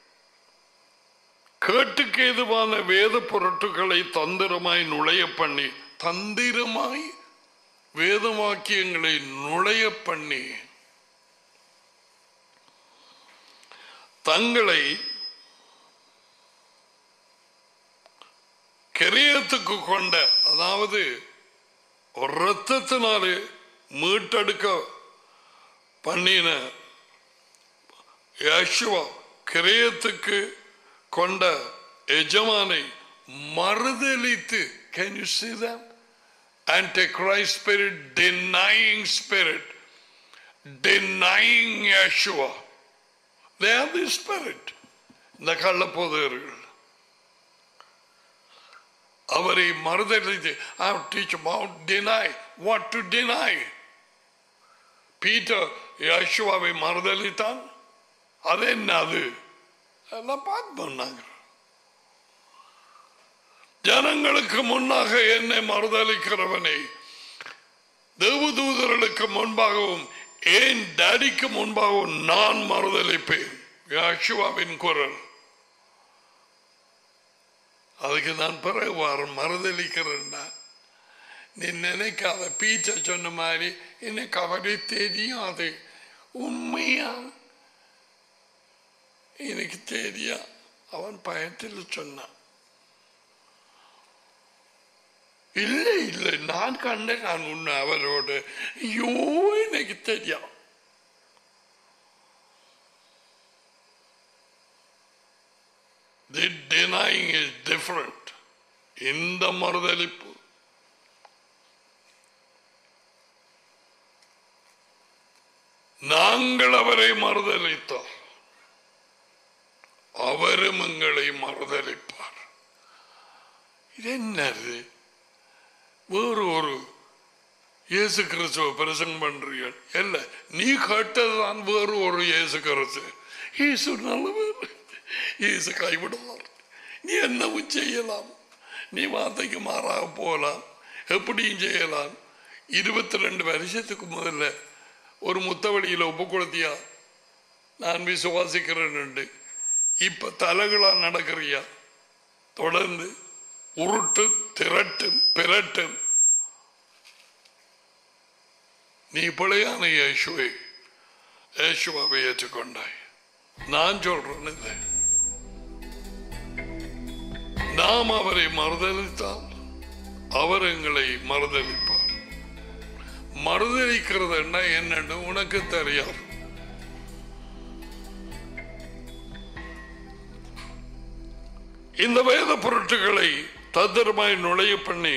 கேட்டுக்கு ஏதுவான வேத பொருட்களை தந்திரமாய் நுழைய பண்ணி தந்திரமாய் வேத வாக்கியங்களை நுழைய பண்ணி தங்களை கரியத்துக்கு கொண்ட அதாவது ஒரு ரத்தத்தினாலே மீட்டெடுக்க பண்ணின யேசுவா கிரயத்துக்கு கொண்ட எஜமானை மறுதலித்து can you see that antichrist spirit denying spirit denying Yeshua they have this spirit இந்த கள்ளப்போதகர்கள் அவரை மறுதலித்து I have teach about deny what to deny Peter யேசுவாவை மறுதலித்தான் அது என்ன அது எல்லாம் பார்த்து பண்ணாங்க ஜனங்களுக்கு முன்னாக என்னை மறுதளிக்கிறவனை தேவதூதர்களுக்கு முன்பாகவும் ஏன் டேடிக்கு முன்பாகவும் நான் மறுதளிப்பேன் யாஷுவாவின் குரல் அதுக்கு நான் பிறகு வாரம் மறுதளிக்கிறேன்டா நீ நினைக்காத பீச்சை சொன்ன மாதிரி எனக்கு அவரே தெரியாது உண்மையா எனக்கு தெரியா அவன் பயத்தில் சொன்னான் இல்லை இல்லை நான் கண்டேன் நான் உன்னை அவரோடு ஐயோ எனக்கு தெரியும் The denying is different. இந்த மறுதளிப்பு நாங்கள் அவரை மறுதளித்தோம் அவரும் எங்களை மறுதளிப்பார் இது என்னது வேறு ஒரு இயேசு கிறிஸ்துவ பிரசங்கம் பண்றீர்கள் இல்ல நீ கேட்டதுதான் வேறு ஒரு இயேசு கிறிஸ்து இயேசு நல்லவர் இயேசு கைவிடுவார் நீ என்னவும் செய்யலாம் நீ வார்த்தைக்கு மாறாக போகலாம் எப்படியும் செய்யலாம் இருபத்தி ரெண்டு வருஷத்துக்கு முதல்ல ஒரு முத்தவழியில் ஒப்பு கொடுத்தியா நான் விசுவாசிக்கிறேன் இப்ப தலைகளா நடக்கிறியா தொடர்ந்து உருட்டும் திரட்டும் பிரட்டும் நீ பிழையான இயேசுவை இயேசுவாவை ஏற்றுக்கொண்டாய் நான் சொல்றேன் இல்லை நாம் அவரை மறுதளித்தால் அவர் எங்களை மறுதளிப்பார் மறுதளிக்கிறதுன்னா என்னன்னு உனக்கு தெரியாது இந்த வேத பொருட்களை தந்திரமாய் நுழைய பண்ணி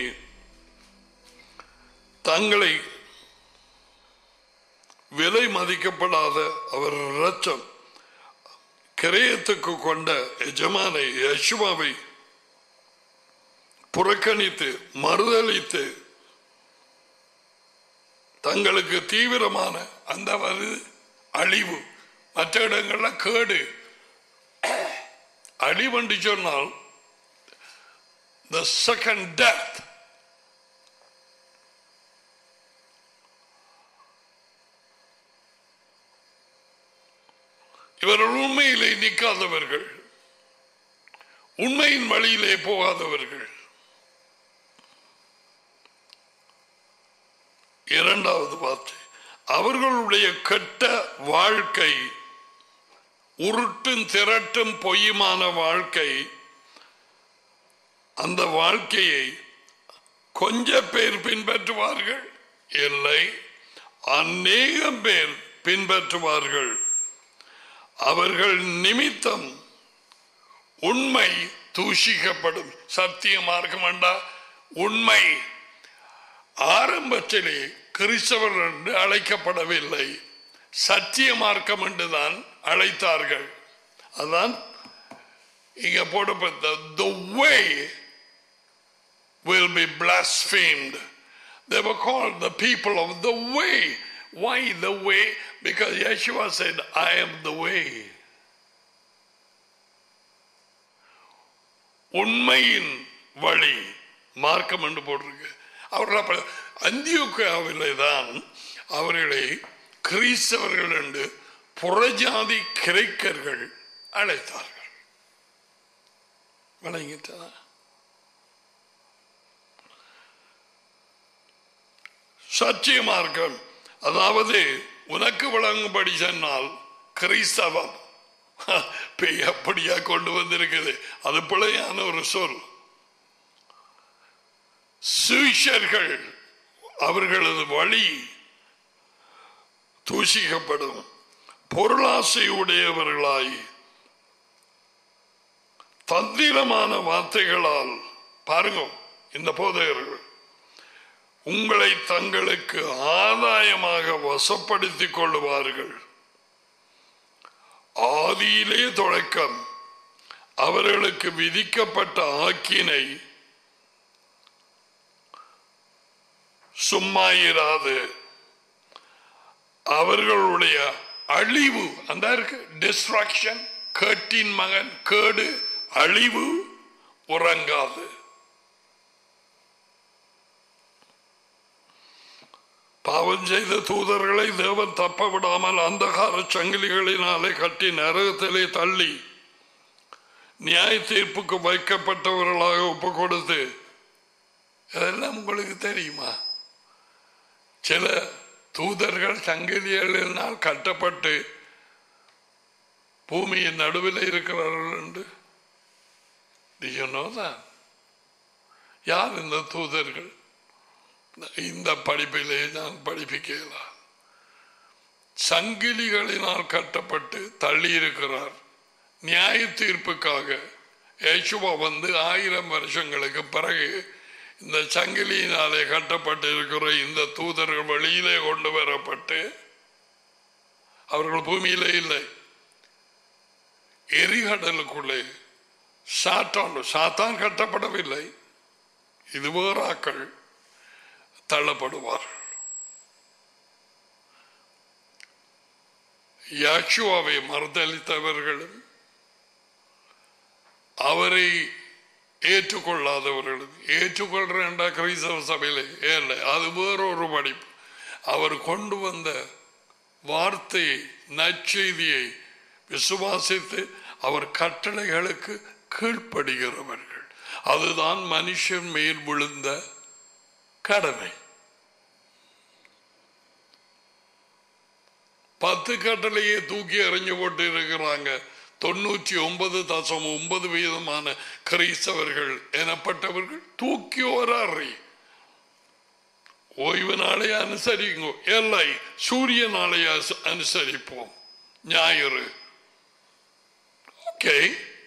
தங்களை விலை மதிக்கப்படாத அவர் ரச்சம் கிரயத்துக்கு கொண்ட எஜமானை யசுவாவை புறக்கணித்து மறுதளித்து தங்களுக்கு தீவிரமான அந்த வரு அழிவு மற்ற இடங்கள்ல கேடு அழிவண்டு சொன்னால் the second death இவர்கள் உண்மையிலே நிற்காதவர்கள் உண்மையின் வழியிலே போகாதவர்கள் இரண்டாவது வார்த்தை அவர்களுடைய கெட்ட வாழ்க்கை உருட்டும் திரட்டும் பொய்யுமான வாழ்க்கை அந்த வாழ்க்கையை கொஞ்ச பேர் பின்பற்றுவார்கள் இல்லை அநேகம் பேர் பின்பற்றுவார்கள் அவர்கள் நிமித்தம் உண்மை தூஷிக்கப்படும் சத்திய மார்க்கம் வேண்டா உண்மை ஆரம்பத்திலே கிறிஸ்தவர்கள் என்று அழைக்கப்படவில்லை சத்திய மார்க்கம் என்றுதான் அழைத்தார்கள் அதான் இங்க போடப்பட்ட the way will be blasphemed they were called the people of the way why the way because Yeshua said I am the way உண்மையின் வழி மார்க்கம் என்று போட்டிருக்கு அவர்கள் அப்ப அந்தியோக்காவிலே தான் அவர்களை கிறிஸ்தவர்கள் என்று புறஜாதி கிரைக்கர்கள் அழைத்தார்கள் விளங்கிட்டா சத்திய மார்க்கம் அதாவது உனக்கு விளங்கும்படி சொன்னால் கிறிஸ்தவம் பேய் அப்படியா கொண்டு வந்திருக்குது அது பிழையான ஒரு சொல் சீஷர்கள் அவர்களது வழி தூஷிக்கப்படும் பொருளாசை உடையவர்களாய் தந்திரமான வார்த்தைகளால் பாருங்க இந்த போதையர்கள் உங்களை தங்களுக்கு ஆதாயமாக வசப்படுத்திக் கொள்ளுவார்கள் ஆதியிலே தொடக்கம் அவர்களுக்கு விதிக்கப்பட்ட ஆக்கினை சும்மா இராது அவர்களுடைய அழிவு அந்த இருக்கு டிஸ்ட்ராக்ஷன் கேட்டின் மகன் கேடு அழிவு உறங்காது பாவம் செய்த தூதர்களை தேவன் தப்ப விடாமல் அந்தகார சங்கிலிகளினாலே கட்டி நரகத்திலே தள்ளி நியாய தீர்ப்புக்கு வைக்கப்பட்டவர்களாக ஒப்பு கொடுத்து இதெல்லாம் உங்களுக்கு தெரியுமா சில தூதர்கள் சங்கிலிகளினால் கட்டப்பட்டு பூமியின் நடுவில் இருக்கிறார்கள் என்று You know that? யார் இந்த தூதர்கள் இந்த படிப்பிலே நான் படிப்பிக்கலாம் சங்கிலிகளினால் கட்டப்பட்டு தள்ளி இருக்கிறார் நியாய தீர்ப்புக்காக யேசுவா வந்து ஆயிரம் வருஷங்களுக்கு பிறகு இந்த சங்கிலியினாலே கட்டப்பட்டு இருக்கிற இந்த தூதர்கள் வெளியிலே கொண்டு வரப்பட்டு அவர்கள் பூமியிலே இல்லை எரிகடலுக்குள்ளே சாத்தான் சாத்தான் கட்டப்படவில்லை இது வேறாக்கள் தள்ளப்படுவார்கள் யாச்சுவாவை மறுதளித்தவர்களும் அவரை ஏற்றுக்கொள்ளாதவர்களும் ஏற்றுக்கொள்றேன்டா கிறிஸ்தவ சபையில இல்லை அது வேறொரு படிப்பு அவர் கொண்டு வந்த வார்த்தையை நற்செய்தியை விசுவாசித்து அவர் கட்டளைகளுக்கு கீழ்ப்படுகிறவர்கள் அதுதான் மனுஷன் மேல் விழுந்த கடமை பத்து கட்டளையே தூக்கி எறிஞ்சு போட்டு இருக்கிறாங்க தொண்ணூற்றி ஒன்பது தசம் ஒன்பது வீதமான கிறிஸ்தவர்கள் எனப்பட்டவர்கள் தூக்கி ஓராறி ஓய்வு நாளை அனுசரிங்க இல்லை சூரிய நாளை அச- அனுசரிப்போம் ஞாயிறு ஓகே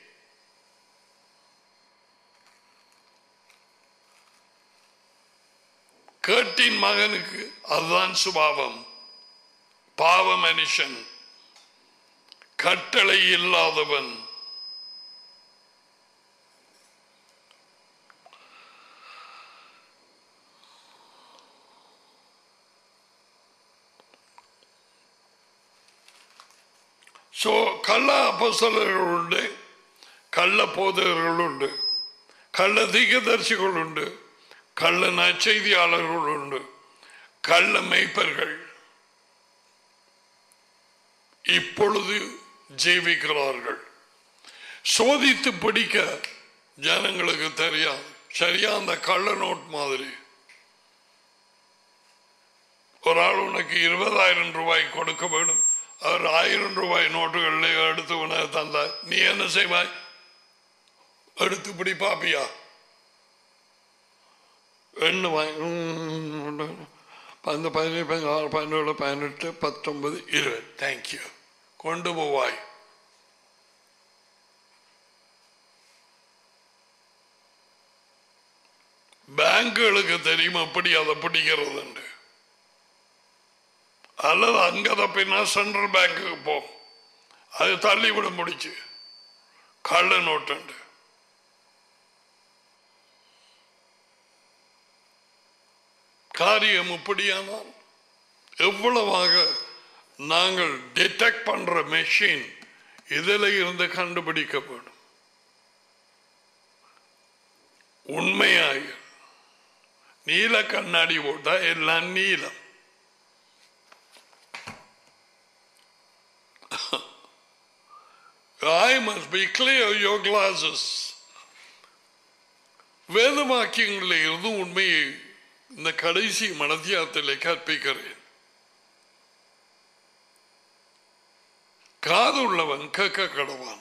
கேட்டின் மகனுக்கு அதுதான் சுபாவம் பாவ மனுஷன் கட்டளை இல்லாதவன் சோ கள்ள அப்போஸ்தலர்கள் உண்டு கள்ள போதகர்கள் உண்டு கள்ள தீகதர்சிகள் உண்டு கள்ள நற்செய்தியாளர்கள் உண்டு கள்ள மெய்ப்பர்கள் இப்பொழுது ஜீவிக்கிறார்கள் சோதித்து பிடிக்க ஜனங்களுக்கு தெரியாது சரியா அந்த கள்ள நோட் மாதிரி ஒரு ஆள் உனக்கு இருபதாயிரம் ரூபாய் கொடுக்க வேண்டும் அவர் ஆயிரம் ரூபாய் நோட்டுகளில் எடுத்து உனக்கு தந்தார் நீ என்ன செய்வாய் எடுத்து பிடி பாப்பியா எண்ணுவாய் உம், அந்த பதினேழு பதினாறு பதினேழு பதினெட்டு பத்தொன்பது இருபது தேங்க்யூ கொண்டு போவாய் பேங்குகளுக்கு தெரியும் எப்படி அதை பிடிக்கிறது அல்லது அங்க தப்பினா சென்ட்ரல் பேங்குக்கு போ அது தள்ளி விட முடிச்சு கள்ள நோட்டுண்டு காரியம் இப்படியானால் எவ்வளவாக நாங்கள் டிடெக்ட் பண்ற மெஷின் இதில் இருந்து கண்டுபிடிக்கப்படும் உண்மையாக நீல கண்ணாடி போட்டா எல்லாம் நீலம் I must be clear your glasses. வேதவாக்கியங்களில் இருந்து உண்மையை இந்த கடைசி மனத்தியாத்திலே கற்பிக்கிறேன் காது உள்ளவன் கேட்க கடவான்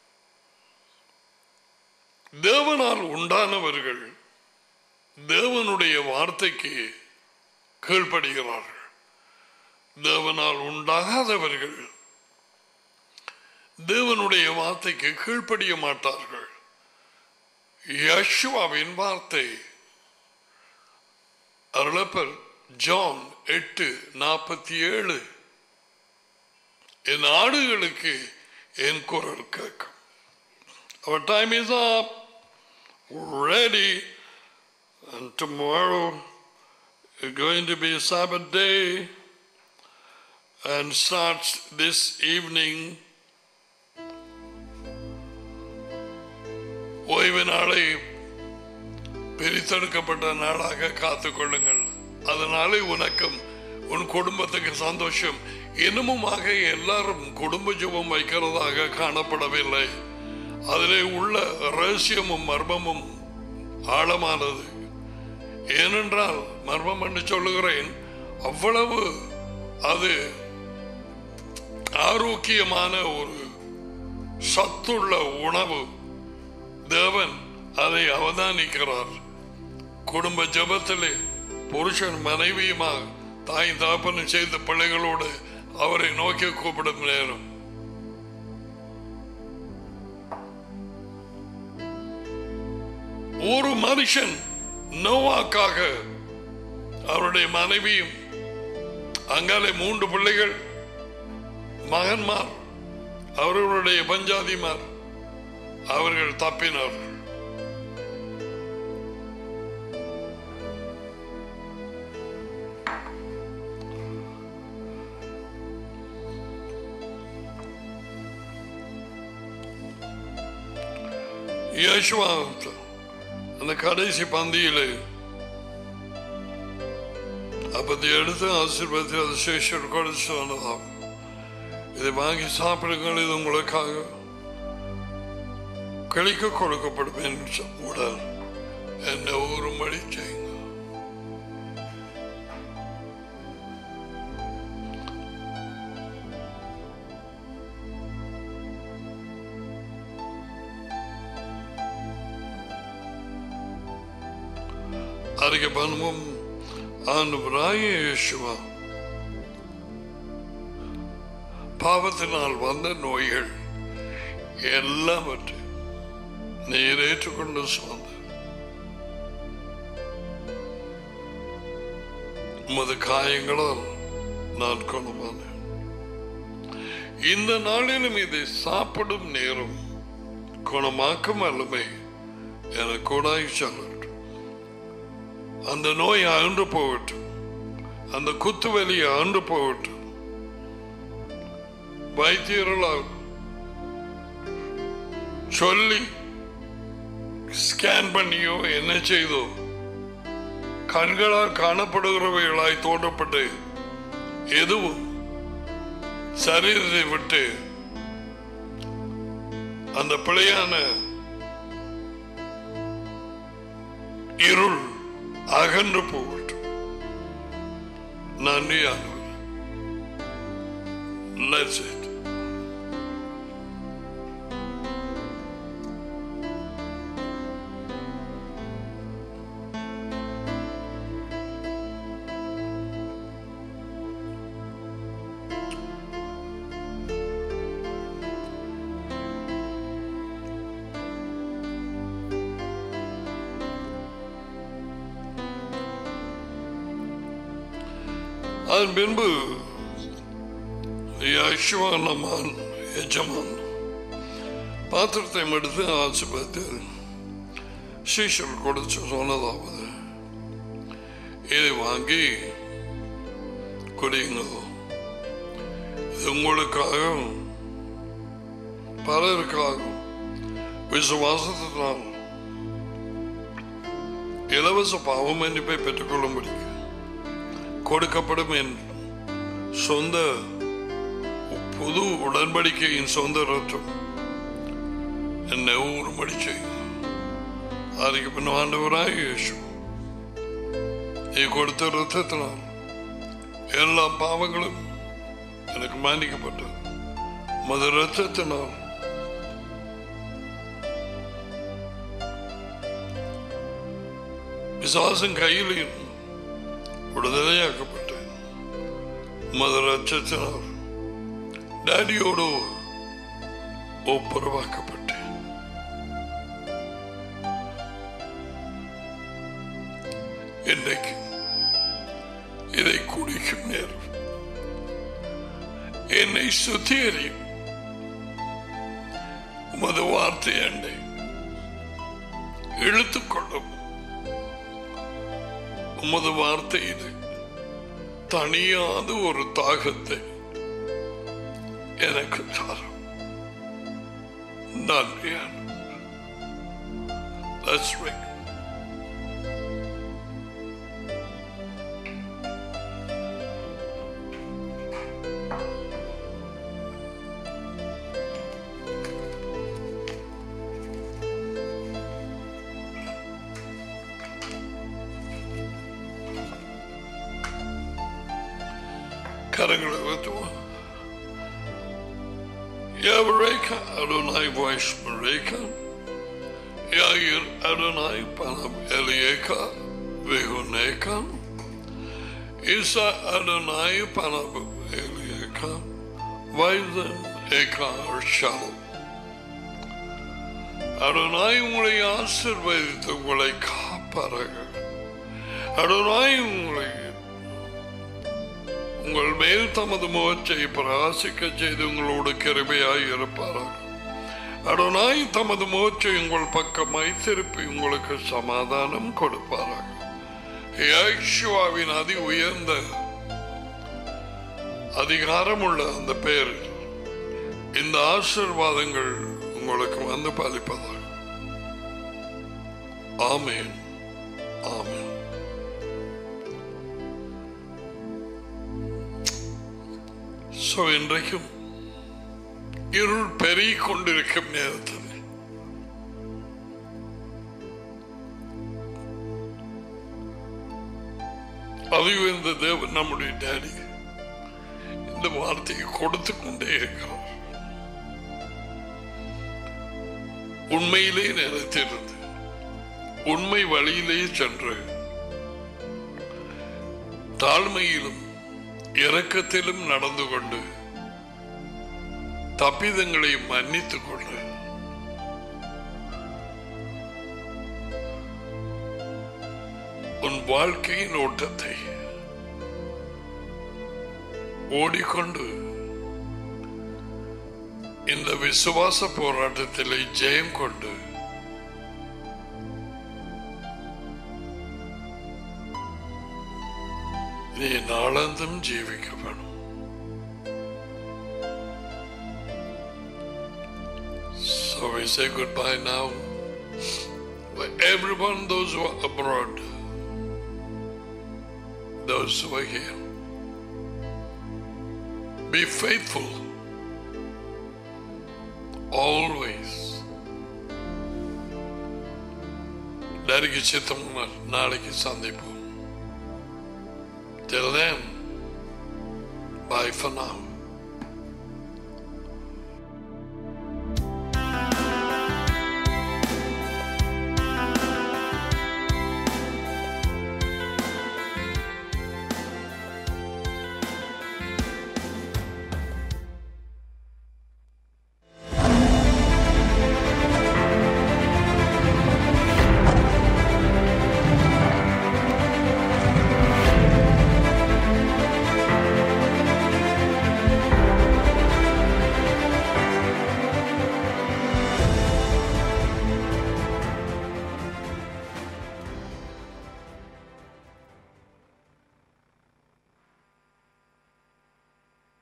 தேவனால் உண்டானவர்கள் தேவனுடைய வார்த்தைக்கு கீழ்ப்படுகிறார்கள் தேவனால் உண்டாகாதவர்கள் தேவனுடைய வார்த்தைக்கு கீழ்ப்படிய மாட்டார்கள் யஷுவாவின் வார்த்தை அருளப்பர் ஜான் எட்டு நாற்பத்தி ஏழு என் ஆடுகளுக்கு என் குரல் கேட்கும் Our time is up. Ready. And tomorrow is going to be a Sabbath day and starts this evening. ஓய்வு நாளை பிரித்தெடுக்கப்பட்ட நாளாக காத்துக்கொள்ளுங்கள் அதனாலே உனக்கும் உன் குடும்பத்துக்கு சந்தோஷம் இன்னமுமாக எல்லாரும் குடும்ப ஜெபம் வைக்கிறதாக காணப்படவில்லை அதிலே உள்ள ரகசியமும் மர்மமும் ஆழமானது ஏனென்றால் மர்மம் என்று சொல்லுகிறேன் அவ்வளவு அது ஆரோக்கியமான ஒரு சத்துள்ள உணவு தேவன் அதை அவதானிக்கிறார் குடும்ப ஜபத்திலே புருஷன் மனைவியுமாக தாய் தாப்பனும் செய்த பிள்ளைகளோடு அவரை நோக்கி கூப்பிடும் நேரம் ஒரு மனுஷன் நோவாக்காக அவருடைய மனைவியும் அங்காலே மூன்று பிள்ளைகள் மகன்மார் அவர்களுடைய பஞ்சாதிமார் அவர்கள் தப்பினார்கள் யேசுவா அந்த கடைசி பந்தியிலே அப்பத்தை எடுத்து ஆசீர்வதித்து அது சேஷர் கொடுத்து சொன்னதாம் இதை வாங்கி சாப்பிடுங்கள் இது உங்களுக்காக கிளிக்க கொடுக்கப்படும் என்று உடல் என்ன ஊறும்படி செய்யுங்க ಅದಕ್ಕೆ ಬನ್ಮಂ ஆண்டவராய இயேசுவா பாவத்தினால் வந்த நோய்கள் எல்லாவற்றையும் நீர் ஏற்றுக்கொண்டு சுமந்த உமது காயங்களால் நான் குணமானேன் இந்த நாளிலும் இதை சாப்பிடும் நேரம் குணமாக்கும் அல்லமை என கூடாய் சொல்லட்டும் அந்த நோய் அன்று போகட்டும் அந்த குத்து வலி அன்று போகட்டும் வைத்தியர்களால் சொல்லி ஸ்கேன் பண்ணியோ என்ன செய்தோ கண்களால் காணப்படுகிறவைகளாய் தோன்றப்பட்டு எதுவும் சரீரத்தை விட்டு அந்த பிழையான இருள் அகன்று போகட்டும் நன்றி ஆண்டவர் Let's it. அதன் பின்பு யசுவானமான் எஜமான் பாத்திரத்தை எடுத்து ஆசிர்வதித்து சீஷர் கொடுத்து சொன்னதாவது இதை வாங்கி குடியுங்கள் இது உங்களுக்காகவும் பலருக்காகவும் விசுவாசத்தினால் இலவச பாவம் மன்னிப்பை பெற்றுக்கொள்ளும்படி கொடுக்கப்படும் என் சொந்த புது உடன்படிக்கையின் சொந்த ரத்தம் என்னை ஊறும்படி செய்யும் அதுக்கு பின் ஆண்டவராய் இயேசு நீ கொடுத்த ரத்தத்தினால் எல்லா பாவங்களும் எனக்கு மன்னிக்கப்பட்டது மது ரத்தத்தினால் விசுவாசம் கையில் விடுதலையாக்கப்பட்டேன் மது ரத்தத்தினால் டாடியோடு ஒப்புரவாக்கப்பட்டேன் இன்றைக்கு இதை குடிக்கும் நேரம் என்னை சுத்திகரியும் உமது வார்த்தை என்னை இழுத்துக்கொள்ளும் உமது வார்த்தை இது தனியாத ஒரு தாகத்தை எனக்கு தரும் நன்றியான Let's ring. கரங்களை ஊற்றுவோம் Yavareka Adonai voice Mareka. Ya Yair Adonai Panam Elieka Vehuneka Isa Adonai Panam Elieka Vaizen Eka Shalom அருணாய் உங்களை ஆசிர்வதித்து உங்களை காப்பார்கள் அருணாய் உங்களை உங்கள் மேல் தமது முகச்சை பிரகாசிக்க செய்து உங்களோடு கிருபையாய் இருப்பார்கள் அருணாய் தமது முகச்சை உங்கள் பக்கமாய் திருப்பி உங்களுக்கு சமாதானம் கொடுப்பார்கள் யேசுவாவின் அதி உயர்ந்த அதிகாரமுள்ள அந்த பெயர் இந்த ஆசிர்வாதங்கள் உங்களுக்கு வந்து பாலிப்பதாக ஆமேன் ஆமேன் சோ இன்றைக்கும் இருள் பெருகிக் கொண்டிருக்கும் நேரத்தில் அதுவும் இந்த தேவன் நம்முடைய டேடி இந்த வார்த்தையை கொடுத்து கொண்டே இருக்கிறார் உண்மையிலே நினைத்திருந்து உண்மை வழியிலே சென்று தாழ்மையிலும் இரக்கத்திலும் நடந்து கொண்டு தப்பிதங்களை மன்னித்துக் கொண்டு உன் வாழ்க்கையின் ஓட்டத்தை ஓடிக்கொண்டு இந்த விசுவாச போராட்டத்திலே ஜெயம் கொண்டு நீ நாளந்தும் ஜீவிக்க வேணும் So we say goodbye now. For everyone, those who are abroad, those who are here, be faithful always. டேரிக்கு சித்தம் நாளைக்கு சந்திப்போம் Till then, bye for now.